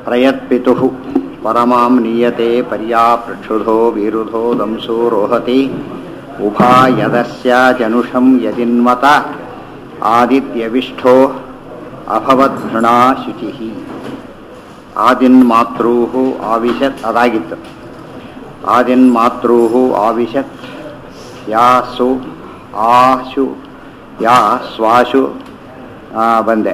ಪ್ರಯತ್ಪಿತುಃ ಪರಮಾಂ ನೀಯತೆ ಪರ್ಯಾಪೃಕ್ಷುಧೋ ವಿರುಧೋ ದಂಸೋ ರೋಹತಿ ಉಭಾ ಯದಸ್ಯ ಜನುಷಂ ಯದಿನ್ಮತ ಆದಿತ್ಯವಿಷ್ಠೋ ಅಭವದ್ಘೃಣಾ ಶುಚಿಃ ಆದಿನ್ಮಾತೃಃ ಆವಿಶತ್ ಅದಾಗಿತ್ತು ಆದಿನ್ಮಾತೃಃ ಆವಿಶತ್ ಯಾಸು ಆಶು ಯಾ ಸ್ವಾಶು ಆ, ಬಂದೆ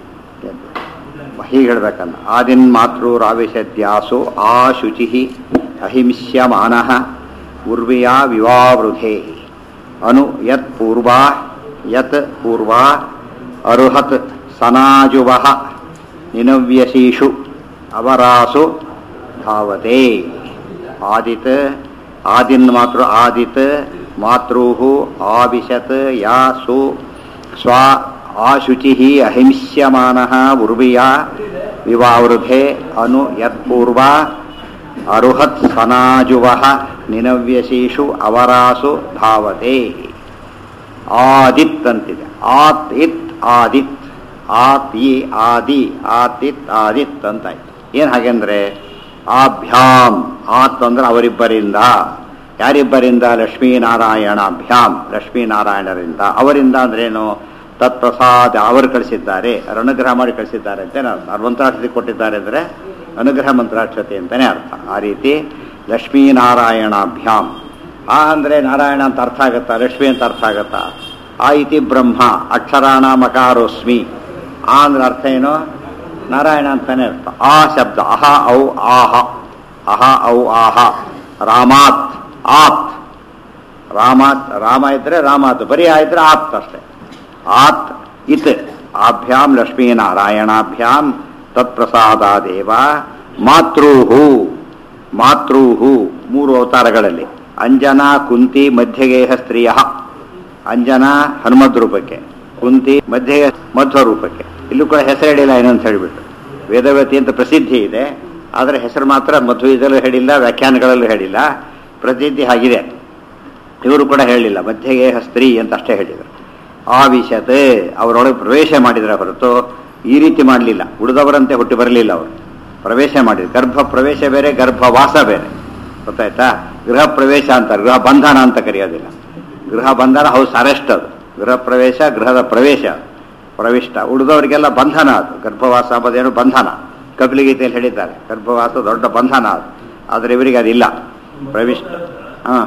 ಹೀಗೆ ಹೇಳ್ಬೇಕಂದ ಆದಿನ್ ಮಾತೃರಾವಿಶದ್ಯಾಸು ಆ ಶುಚಿ ಅಹಿಂಸ್ಯಮಾನ ಉರ್ವಿಯಾ ವಿವಾವೃಧೆ ಅನು ಯತ್ ಪೂರ್ವಾ ಯತ್ ಪೂರ್ವಾ ಅರುಹತ್ ಸನಾಜುವ ನಿನವ್ಯಶೀಷು ಅವರಾಸು ಧಾವತೆ ಆದಿತ್ ಆದಿನ್ ಮಾತೃ ಆದಿತ್ ಮಾತೃ ಆವಿಶತ್ ಯಾಸು ಸ್ವ ಆಶುಚಿ ಅಹಿಂಸ್ಯಮಾನ ಉರ್ವಿಯಾ ವಿವಾವೃಧೆ ಅನು ಯತ್ಪೂರ್ವ ಅರುಹತ್ ಸನಾಜುವ ನಿನವ್ಯಶೀಷು ಅವರಾಸು ಧಾವತೆ ಆದಿತ್ ಅಂತಿದೆ ಆತ್ ಇತ್ ಆದಿತ್ ಆತ್ ಈ ಆದಿ ಆತಿತ್ ಆದಿತ್ ಅಂತಾಯ್ತು ಏನು ಹಾಗೆಂದ್ರೆ ಆಭ್ಯಾಮ್ ಆತ್ ಅಂದ್ರೆ ಅವರಿಬ್ಬರಿಂದ ಯಾರಿಬ್ಬರಿಂದ ಲಕ್ಷ್ಮೀನಾರಾಯಣಾಭ್ಯಾಮ್ ಲಕ್ಷ್ಮೀನಾರಾಯಣರಿಂದ ಅವರಿಂದ ಅಂದ್ರೇನು ತತ್ಪ್ರಸಾದ ಅವರು ಕಳಿಸಿದ್ದಾರೆ ಅವ್ರು ಅನುಗ್ರಹ ಮಾಡಿ ಕಳಿಸಿದ್ದಾರೆ ಅಂತಲೇ ಅರ್ಥ ಅವ್ರು ಮಂತ್ರಾಕ್ಷತೆ ಕೊಟ್ಟಿದ್ದಾರೆ ಅಂದರೆ ಅನುಗ್ರಹ ಮಂತ್ರಾಕ್ಷತೆ ಅಂತಲೇ ಅರ್ಥ ಆ ರೀತಿ ಲಕ್ಷ್ಮೀನಾರಾಯಣಾಭ್ಯಾಮ್ ಆ ಅಂದರೆ ನಾರಾಯಣ ಅಂತ ಅರ್ಥ ಆಗತ್ತಾ ಲಕ್ಷ್ಮಿ ಅಂತ ಅರ್ಥ ಆಗತ್ತಾ ಆ ಇತಿ ಬ್ರಹ್ಮ ಅಕ್ಷರಾಣ ಮಕಾರೋಸ್ಮಿ ಆ ಅಂದ್ರೆ ಅರ್ಥ ಏನು ನಾರಾಯಣ ಅಂತಾನೆ ಅರ್ಥ ಆ ಶಬ್ದ ಅಹ ಔ ಆಹ ಅಹ ಔ ಆಹ ರಾಮಾತ್ ಆತ್ ರಾಮಾತ್ ರಾಮ ಇದ್ರೆ ರಾಮಾತ್ ಬರೀ ಆ ಇದ್ರೆ ಆತ್ ಅಷ್ಟೇ ಆತ್ ಇತ್ ಆಭ್ಯಾಂ ಲಕ್ಷ್ಮೀನಾರಾಯಣಾಭ್ಯಾಂ ತತ್ಪ್ರಸಾದಾದೇವ ಮಾತೃಹು ಮಾತೃಹು ಮೂರು ಅವತಾರಗಳಲ್ಲಿ ಅಂಜನಾ ಕುಂತಿ ಮಧ್ಯಗೇಹ ಸ್ತ್ರೀಯ ಅಂಜನಾ ಹನುಮದ್ ರೂಪಕ್ಕೆ ಕುಂತಿ ಮಧ್ಯೆ ಮಧ್ವ ರೂಪಕ್ಕೆ ಇಲ್ಲೂ ಕೂಡ ಹೆಸರು ಹೇಳಿಲ್ಲ ಏನಂತ ಹೇಳಿಬಿಟ್ಟು ವೇದವತಿ ಅಂತ ಪ್ರಸಿದ್ಧಿ ಇದೆ ಆದರೆ ಹೆಸರು ಮಾತ್ರ ಮಧ್ವ ಇದರಲ್ಲೂ ಹೇಳಿಲ್ಲ ವ್ಯಾಖ್ಯಾನಗಳಲ್ಲೂ ಹೇಳಿಲ್ಲ ಪ್ರಸಿದ್ಧಿ ಆಗಿದೆ ಇವರು ಕೂಡ ಹೇಳಿಲ್ಲ ಮಧ್ಯಗೇಹ ಸ್ತ್ರೀ ಅಂತ ಅಷ್ಟೇ ಹೇಳಿದರು ಆವಿಶತ್ ಅವರೊಳಗೆ ಪ್ರವೇಶ ಮಾಡಿದರೆ ಹೊರತು ಈ ರೀತಿ ಮಾಡಲಿಲ್ಲ ಉಳಿದವರಂತೆ ಹುಟ್ಟಿ ಬರಲಿಲ್ಲ ಅವರು ಪ್ರವೇಶ ಮಾಡಿದ್ರು ಗರ್ಭ ಪ್ರವೇಶ ಬೇರೆ ಗರ್ಭವಾಸ ಬೇರೆ ಗೊತ್ತಾಯ್ತಾ ಗೃಹ ಪ್ರವೇಶ ಅಂತಾರೆ ಗೃಹ ಬಂಧನ ಅಂತ ಕರೆಯೋದಿಲ್ಲ ಗೃಹ ಬಂಧನ ಹೌಸ್ ಅರೆಸ್ಟ್ ಅದು ಗೃಹ ಪ್ರವೇಶ ಗೃಹದ ಪ್ರವೇಶ ಪ್ರವಿಷ್ಟ ಉಳಿದವರಿಗೆಲ್ಲ ಬಂಧನ ಅದು ಗರ್ಭವಾಸ ಅಂಬುದೇನು ಬಂಧನ ಕಪಿಲಿಗೀತೆಯಲ್ಲಿ ಹೇಳಿದ್ದಾರೆ ಗರ್ಭವಾಸ ದೊಡ್ಡ ಬಂಧನ ಅದು ಆದರೆ ಇವರಿಗೆ ಅದಿಲ್ಲ ಪ್ರವಿಷ್ಟ ಹಾಂ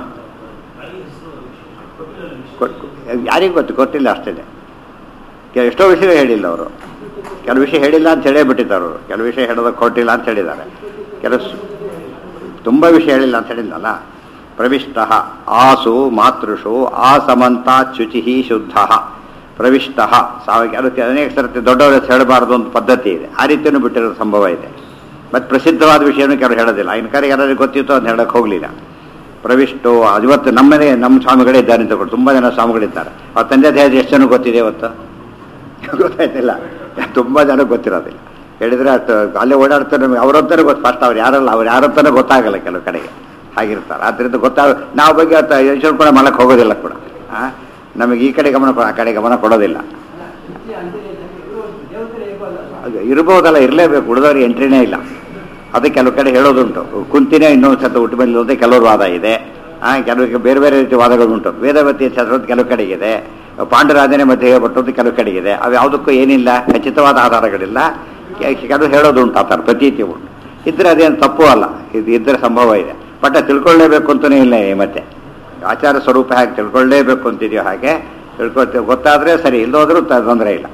ಯಾರಿಗೆ ಗೊತ್ತು ಗೊತ್ತಿಲ್ಲ ಅಷ್ಟೇ ಕೆಲ ಎಷ್ಟೋ ವಿಷಯ ಹೇಳಿಲ್ಲ ಅವರು ಕೆಲವು ವಿಷಯ ಹೇಳಿಲ್ಲ ಅಂತ ಹೇಳೇ ಬಿಟ್ಟಿದ್ದಾರೆ ಅವರು ಕೆಲವು ವಿಷಯ ಹೇಳೋದಕ್ಕೆ ಕೊಟ್ಟಿಲ್ಲ ಅಂತ ಹೇಳಿದ್ದಾರೆ ಕೆಲವು ಸ್- ತುಂಬ ವಿಷಯ ಹೇಳಿಲ್ಲ ಅಂತ ಹೇಳಿಲ್ಲಲ್ಲ ಪ್ರವಿಷ್ಟ ಆಸು ಮಾತೃಷು ಆಸಮಂತಾತ್ ಶುಚಿ ಶುದ್ಧ ಪ್ರವಿಷ್ಟ ಸಾವಾಗಿ ಅದಕ್ಕೆ ಅನೇಕ ಸರ್ತಿ ದೊಡ್ಡವರ ಹೆಸರು ಹೇಳಬಾರದು ಒಂದು ಪದ್ಧತಿ ಇದೆ ಆ ರೀತಿಯೂ ಬಿಟ್ಟಿರೋ ಸಂಭವ ಇದೆ ಮತ್ತು ಪ್ರಸಿದ್ಧವಾದ ವಿಷಯನೂ ಕೆಲವರು ಹೇಳೋದಿಲ್ಲ ಇನ್ನು ಕಡೆ ಯಾರಾದ್ರೂ ಗೊತ್ತಿತ್ತು ಅಂತ ಹೇಳಕ್ಕೆ ಹೋಗಲಿಲ್ಲ ಪ್ರವಿಷ್ಟು ಅದು ಇವತ್ತು ನಮ್ಮನೆ ನಮ್ಮ ಸ್ವಾಮಿಗಳೇ ಇದ್ದಾರೆ ಅಂತ ಕೊಟ್ಟು ತುಂಬ ಜನ ಸ್ವಾಮಿಗಳಿದ್ದಾರೆ ಅವ್ರ ತಂದೆ ತಾಯಿ ಎಷ್ಟು ಜನ ಗೊತ್ತಿದೆ ಇವತ್ತು ಗೊತ್ತಾಯ್ತಿಲ್ಲ ತುಂಬ ಜನ ಗೊತ್ತಿರೋದಿಲ್ಲ ಹೇಳಿದ್ರೆ ಅಷ್ಟು ಅಲ್ಲೇ ಓಡಾಡ್ತಾರೆ ನಮಗೆ ಅವ್ರಂತಾನೆ ಗೊತ್ತು ಫಸ್ಟ್ ಅವ್ರು ಯಾರಲ್ಲ ಅವ್ರು ಯಾರಂತಾನೆ ಗೊತ್ತಾಗಲ್ಲ ಕೆಲವು ಕಡೆಗೆ ಹಾಗಿರ್ತಾರೆ ಆದ್ದರಿಂದ ಗೊತ್ತಾಗ ನಾವು ಬಗ್ಗೆ ಯೋಚನೆ ಕೂಡ ಮಾಡಕ್ಕೆ ಹೋಗೋದಿಲ್ಲ ಕೂಡ ಆ? ನಮಗೆ ಈ ಕಡೆ ಗಮನ ಕೊಡ- ಆ ಕಡೆ ಗಮನ ಕೊಡೋದಿಲ್ಲ ಅದು ಇರ್ಬೋದಲ್ಲ ಇರಲೇಬೇಕು ಉಳಿದವ್ರಿಗೆ ಎಂಟ್ರಿನೇ ಇಲ್ಲ ಅದು ಕೆಲವು ಕಡೆ ಹೇಳೋದುಂಟು ಕುಂತಿನೇ ಇನ್ನೊಂದು ಸತ ಹುಟ್ಟು ಬಂದಿಲ್ಲ ಅಂತ ಕೆಲವರು ವಾದ ಇದೆ ಆ, ಕೆಲವರಿಗೆ ಬೇರೆ ಬೇರೆ ರೀತಿ ವಾದಗಳುಂಟು ವೇದವತಿ ಛತ್ರದ್ದು ಕೆಲವು ಕಡೆಗಿದೆ ಪಾಂಡುರಾಜನೇ ಮಧ್ಯೆ ಬಟ್ಟದ್ದು ಕೆಲವು ಕಡೆಗಿದೆ ಅವು ಯಾವುದಕ್ಕೂ ಏನಿಲ್ಲ ಖಚಿತವಾದ ಆಧಾರಗಳಿಲ್ಲ ಕೆ- ಕೆಲವು ಹೇಳೋದುಂಟು ಆ ಥರ ಪ್ರತೀತಿ ಉಂಟು ಇದ್ರೆ ಅದೇನು ತಪ್ಪು ಅಲ್ಲ ಇದು ಇದ್ರೆ ಸಂಭವ ಇದೆ ಬಟ್ ಅದು ತಿಳ್ಕೊಳ್ಳೇಬೇಕು ಅಂತಲೇ ಇಲ್ಲ ಈ ಮತ್ತೆ ಆಚಾರ ಸ್ವರೂಪ ಹೇಗೆ ತಿಳ್ಕೊಳ್ಳೇಬೇಕು ಅಂತಿದೆಯೋ ಹಾಗೆ ತಿಳ್ಕೊಳ್ತೇವೆ ಗೊತ್ತಾದರೆ ಸರಿ ಇಲ್ಲೋದ್ರೂ ತೊಂದರೆ ಇಲ್ಲ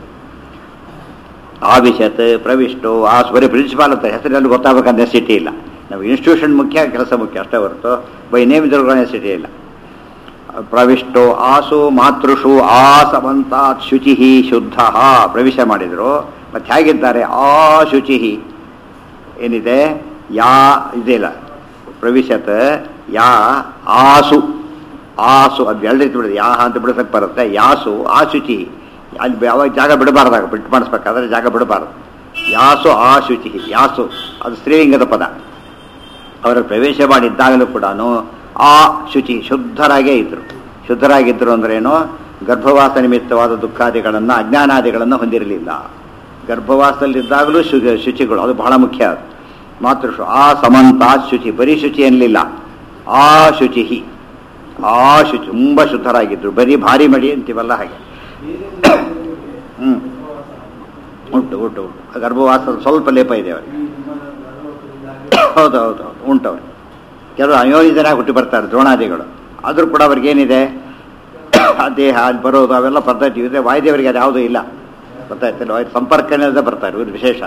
ಆವಿಶತ್ ಪ್ರವಿಷ್ಟು ಆ ಬರೀ ಪ್ರಿನ್ಸಿಪಾಲ್ ಅಂತ ಹೆಸರಲ್ಲಿ ಗೊತ್ತಾಗಬೇಕಂತ ಸಿಟಿ ಇಲ್ಲ ನಾವು ಇನ್ಸ್ಟಿಟ್ಯೂಷನ್ ಮುಖ್ಯ ಕೆಲಸ ಮುಖ್ಯ ಅಷ್ಟೇ ಹೊರತು ಬೈ ನೇಮ್ ಇದ್ರೂ ಸಿಟಿ ಇಲ್ಲ ಪ್ರವಿಷ್ಟು ಆಸು ಮಾತೃಷು ಆ ಸಮಂತಾತ್ ಶುಚಿ ಶುದ್ಧ ಪ್ರವೇಶ ಮಾಡಿದರು ಮತ್ತೆ ಹೇಗಿದ್ದಾರೆ ಆ ಶುಚಿ ಏನಿದೆ ಯಾ ಇದಿಲ್ಲ ಪ್ರವಿಶತ್ ಯಾ ಆಸು ಆಸು ಅದು ಎರಡು ರೀತಿ ಬಿಡುತ್ತೆ ಯಾ ಅಂತ ಬಿಡಿಸಕ್ಕೆ ಬರುತ್ತೆ ಯಾಸು ಆ ಶುಚಿ ಅಲ್ಲಿ ಯಾವಾಗ ಜಾಗ ಬಿಡಬಾರ್ದಾಗ ಬಿಟ್ಟು ಮಾಡಿಸ್ಬೇಕಾದ್ರೆ ಜಾಗ ಬಿಡಬಾರ್ದು ಯಾಸು ಆ ಶುಚಿ ಯಾಸು ಅದು ಸ್ತ್ರೀಲಿಂಗದ ಪದ ಅವರ ಪ್ರವೇಶ ಮಾಡಿದ್ದಾಗಲೂ ಕೂಡ ಆ ಶುಚಿ ಶುದ್ಧರಾಗೇ ಇದ್ದರು ಶುದ್ಧರಾಗಿದ್ದರು ಅಂದ್ರೇನು ಗರ್ಭವಾಸ ನಿಮಿತ್ತವಾದ ದುಃಖಾದಿಗಳನ್ನು ಅಜ್ಞಾನಾದಿಗಳನ್ನು ಹೊಂದಿರಲಿಲ್ಲ ಗರ್ಭವಾಸದಲ್ಲಿದ್ದಾಗಲೂ ಶು ಶುಚಿಗಳು ಅದು ಬಹಳ ಮುಖ್ಯ ಅದು ಮಾತೃಶು ಆ ಸಮಂತ ಶುಚಿ ಬರೀ ಶುಚಿ ಎನ್ನಲಿಲ್ಲ ಆ ಶುಚಿ ಆ ಶುಚಿ ತುಂಬ ಶುದ್ಧರಾಗಿದ್ರು ಬರೀ ಭಾರಿ ಮಡಿ ಅಂತೀವಲ್ಲ ಹಾಗೆ ಹ್ಮ್ ಉಂಟು ಉಂಟು ಉಂಟು ಗರ್ಭವಾಸದ ಸ್ವಲ್ಪ ಲೇಪ ಇದೆ ಅವರಿಗೆ ಹೌದು ಹೌದು ಹೌದು ಉಂಟು ಅವ್ರಿಗೆ ಕೆಲವು ಅಯೋನಿತರಾಗಿ ಹುಟ್ಟಿ ಬರ್ತಾರೆ ದ್ರೋಣಾದಿಗಳು ಆದರೂ ಕೂಡ ಅವ್ರಿಗೇನಿದೆ ಆ ದೇಹ ಅಲ್ಲಿ ಬರೋದು ಅವೆಲ್ಲ ಪದ್ಧತಿ ಇದೆ ವಾಯುದೇವರಿಗೆ ಅದು ಯಾವುದೂ ಇಲ್ಲ ಗೊತ್ತಾಯ್ತಲ್ಲ ವಾಯು ಸಂಪರ್ಕನೇ ಬರ್ತಾರೆ ಇವ್ರು ವಿಶೇಷ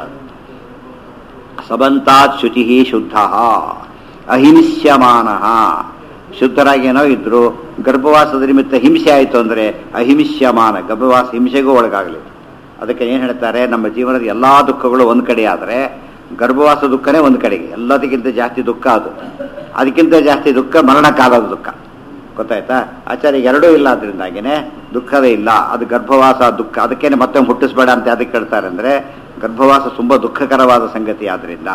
ಸಬಂತಾತ್ ಶುಚಿ ಶುದ್ಧ ಅಹಿಂಸ್ಯಮಾನ ಶುದ್ಧರಾಗಿ ಏನೋ ಇದ್ರು ಗರ್ಭವಾಸದ ನಿಮಿತ್ತ ಹಿಂಸೆ ಆಯಿತು ಅಂದರೆ ಅಹಿಂಸ್ಯಮಾನ ಗರ್ಭವಾಸ ಹಿಂಸೆಗೂ ಒಳಗಾಗಲಿ ಅದಕ್ಕೆ ಏನು ಹೇಳ್ತಾರೆ ನಮ್ಮ ಜೀವನದ ಎಲ್ಲ ದುಃಖಗಳು ಒಂದು ಕಡೆ ಆದರೆ ಗರ್ಭವಾಸ ದುಃಖನೇ ಒಂದು ಕಡೆಗೆ ಎಲ್ಲದಕ್ಕಿಂತ ಜಾಸ್ತಿ ದುಃಖ ಅದು ಅದಕ್ಕಿಂತ ಜಾಸ್ತಿ ದುಃಖ ಮರಣಕಾಲದ ದುಃಖ ಗೊತ್ತಾಯ್ತಾ ಆಚಾರ್ಯ ಎರಡೂ ಇಲ್ಲ ಅದರಿಂದಾಗಿನೇ ದುಃಖವೇ ಇಲ್ಲ ಅದು ಗರ್ಭವಾಸ ದುಃಖ ಅದಕ್ಕೇನೆ ಮತ್ತೆ ಹುಟ್ಟಿಸ್ಬೇಡ ಅಂತ ಅದಕ್ಕೆ ಹೇಳ್ತಾರೆ ಅಂದರೆ ಗರ್ಭವಾಸ ತುಂಬ ದುಃಖಕರವಾದ ಸಂಗತಿ ಆದ್ರಿಂದ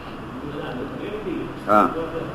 ಹಾಂ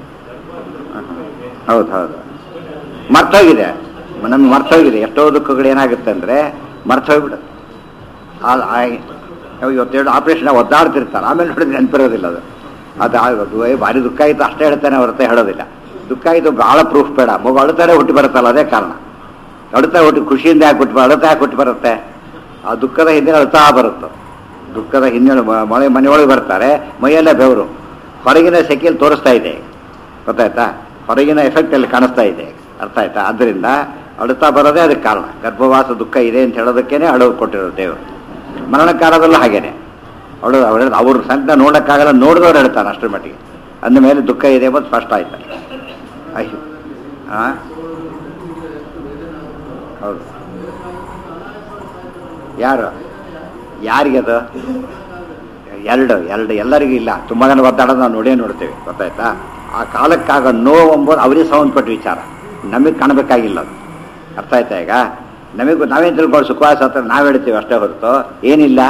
ಹೌದು ಹೌದು ಮರ್ತೋಗಿದೆ ನಮ್ಗೆ ಮರ್ತೋಗಿದೆ ಎಷ್ಟೋ ದುಃಖಗಳು ಏನಾಗುತ್ತೆ ಅಂದರೆ ಮರ್ತೋಗ್ಬಿಡುತ್ತೆ ಆ- ಆ- ಇವತ್ತೇಳು ಆಪರೇಷನ್ ಒದ್ದಾಡ್ತಿರ್ತಾರೆ ಆಮೇಲೆ ನೋಡಿದ್ರೆ ನೆನಪಿರೋದಿಲ್ಲ ಅದು ಅದು ಆಗೋದು ಏ ಭಾರಿ ದುಃಖ ಆಯಿತು ಅಷ್ಟೇ ಹೇಳ್ತಾನೆ ಹೊರತೆ ಹೇಳೋದಿಲ್ಲ ದುಃಖ ಆಯಿತು ಭಾಳ ಪ್ರೂಫ್ ಬೇಡ ಮಗು ಅಳುತ್ತಾರೆ ಹುಟ್ಟಿ ಬರುತ್ತಲ್ಲ ಅದೇ ಕಾರಣ ಅಳುತ್ತಾ ಹುಟ್ಟಿ ಖುಷಿಯಿಂದ ಯಾಕೆ ಹುಟ್ಟಿ ಅಳುತ್ತಾ ಯಾಕೆ ಹುಟ್ಟಿ ಬರುತ್ತೆ ಆ ದುಃಖದ ಹಿಂದೆ ಅಳುತ್ತಾ ಬರುತ್ತೆ ದುಃಖದ ಹಿಂದೆ ಮ- ಮಳೆ ಮನೆಯೊಳಗೆ ಬರ್ತಾರೆ ಮೈಯಲ್ಲೇ ಬೆವರು ಹೊರಗಿನ ಸೆಕೆಯಲ್ಲಿ ತೋರಿಸ್ತಾ ಇದೆ ಗೊತ್ತಾಯ್ತಾ ಹೊರಗಿನ ಎಫೆಕ್ಟ್ ಅಲ್ಲಿ ಕಾಣಿಸ್ತಾ ಇದೆ ಅರ್ಥ ಆಯ್ತಾ ಅದರಿಂದ ಅಳುತ್ತಾ ಬರೋದೇ ಅದಕ್ಕೆ ಕಾರಣ ಗರ್ಭವಾಸ ದುಃಖ ಇದೆ ಅಂತ ಹೇಳೋದಕ್ಕೇನೆ ಅಳು ಕೊಟ್ಟಿರೋ ದೇವರು ಮರಣಕಾಲದಲ್ಲೂ ಹಾಗೇನೆ ಅವಳು ಅವಳು ಅವ್ರ ಸಂಕಟ ನೋಡೋಕ್ಕಾಗಲ್ಲ ನೋಡಿದವ್ರು ಹೇಳ್ತಾನೆ ಅಷ್ಟರ ಮಟ್ಟಿಗೆ ಅಂದ ಮೇಲೆ ದುಃಖ ಇದೆ ಎಂಬುದು ಸ್ಪಷ್ಟ ಆಯ್ತಲ್ಲ ಅಯ್ಯೋ ಹಾಂ ಹೌದು ಯಾರು ಯಾರಿಗದು ಎರಡು ಎರಡು ಎಲ್ಲರಿಗೂ ಇಲ್ಲ ತುಂಬ ಜನ ಒದ್ದಾಡೋದು ನಾವು ನೋಡೇ ನೋಡ್ತೇವೆ ಗೊತ್ತಾಯ್ತಾ ಆ ಕಾಲಕ್ಕಾಗ ನೋವು ಎಂಬುದು ಅವರಿಗೆ ಸಂಬಂಧಪಟ್ಟ ವಿಚಾರ ನಮಗೆ ಕಾಣಬೇಕಾಗಿಲ್ಲ ಅದು ಅರ್ಥ ಆಯ್ತಾ ಈಗ ನಮಗೂ ನಾವೇನು ತಿಳ್ಕೊಂಡು ಸುಖವಾಸ ಹತ್ರ ನಾವು ಹೇಳ್ತೀವಿ ಅಷ್ಟೇ ಹೊರತು ಏನಿಲ್ಲ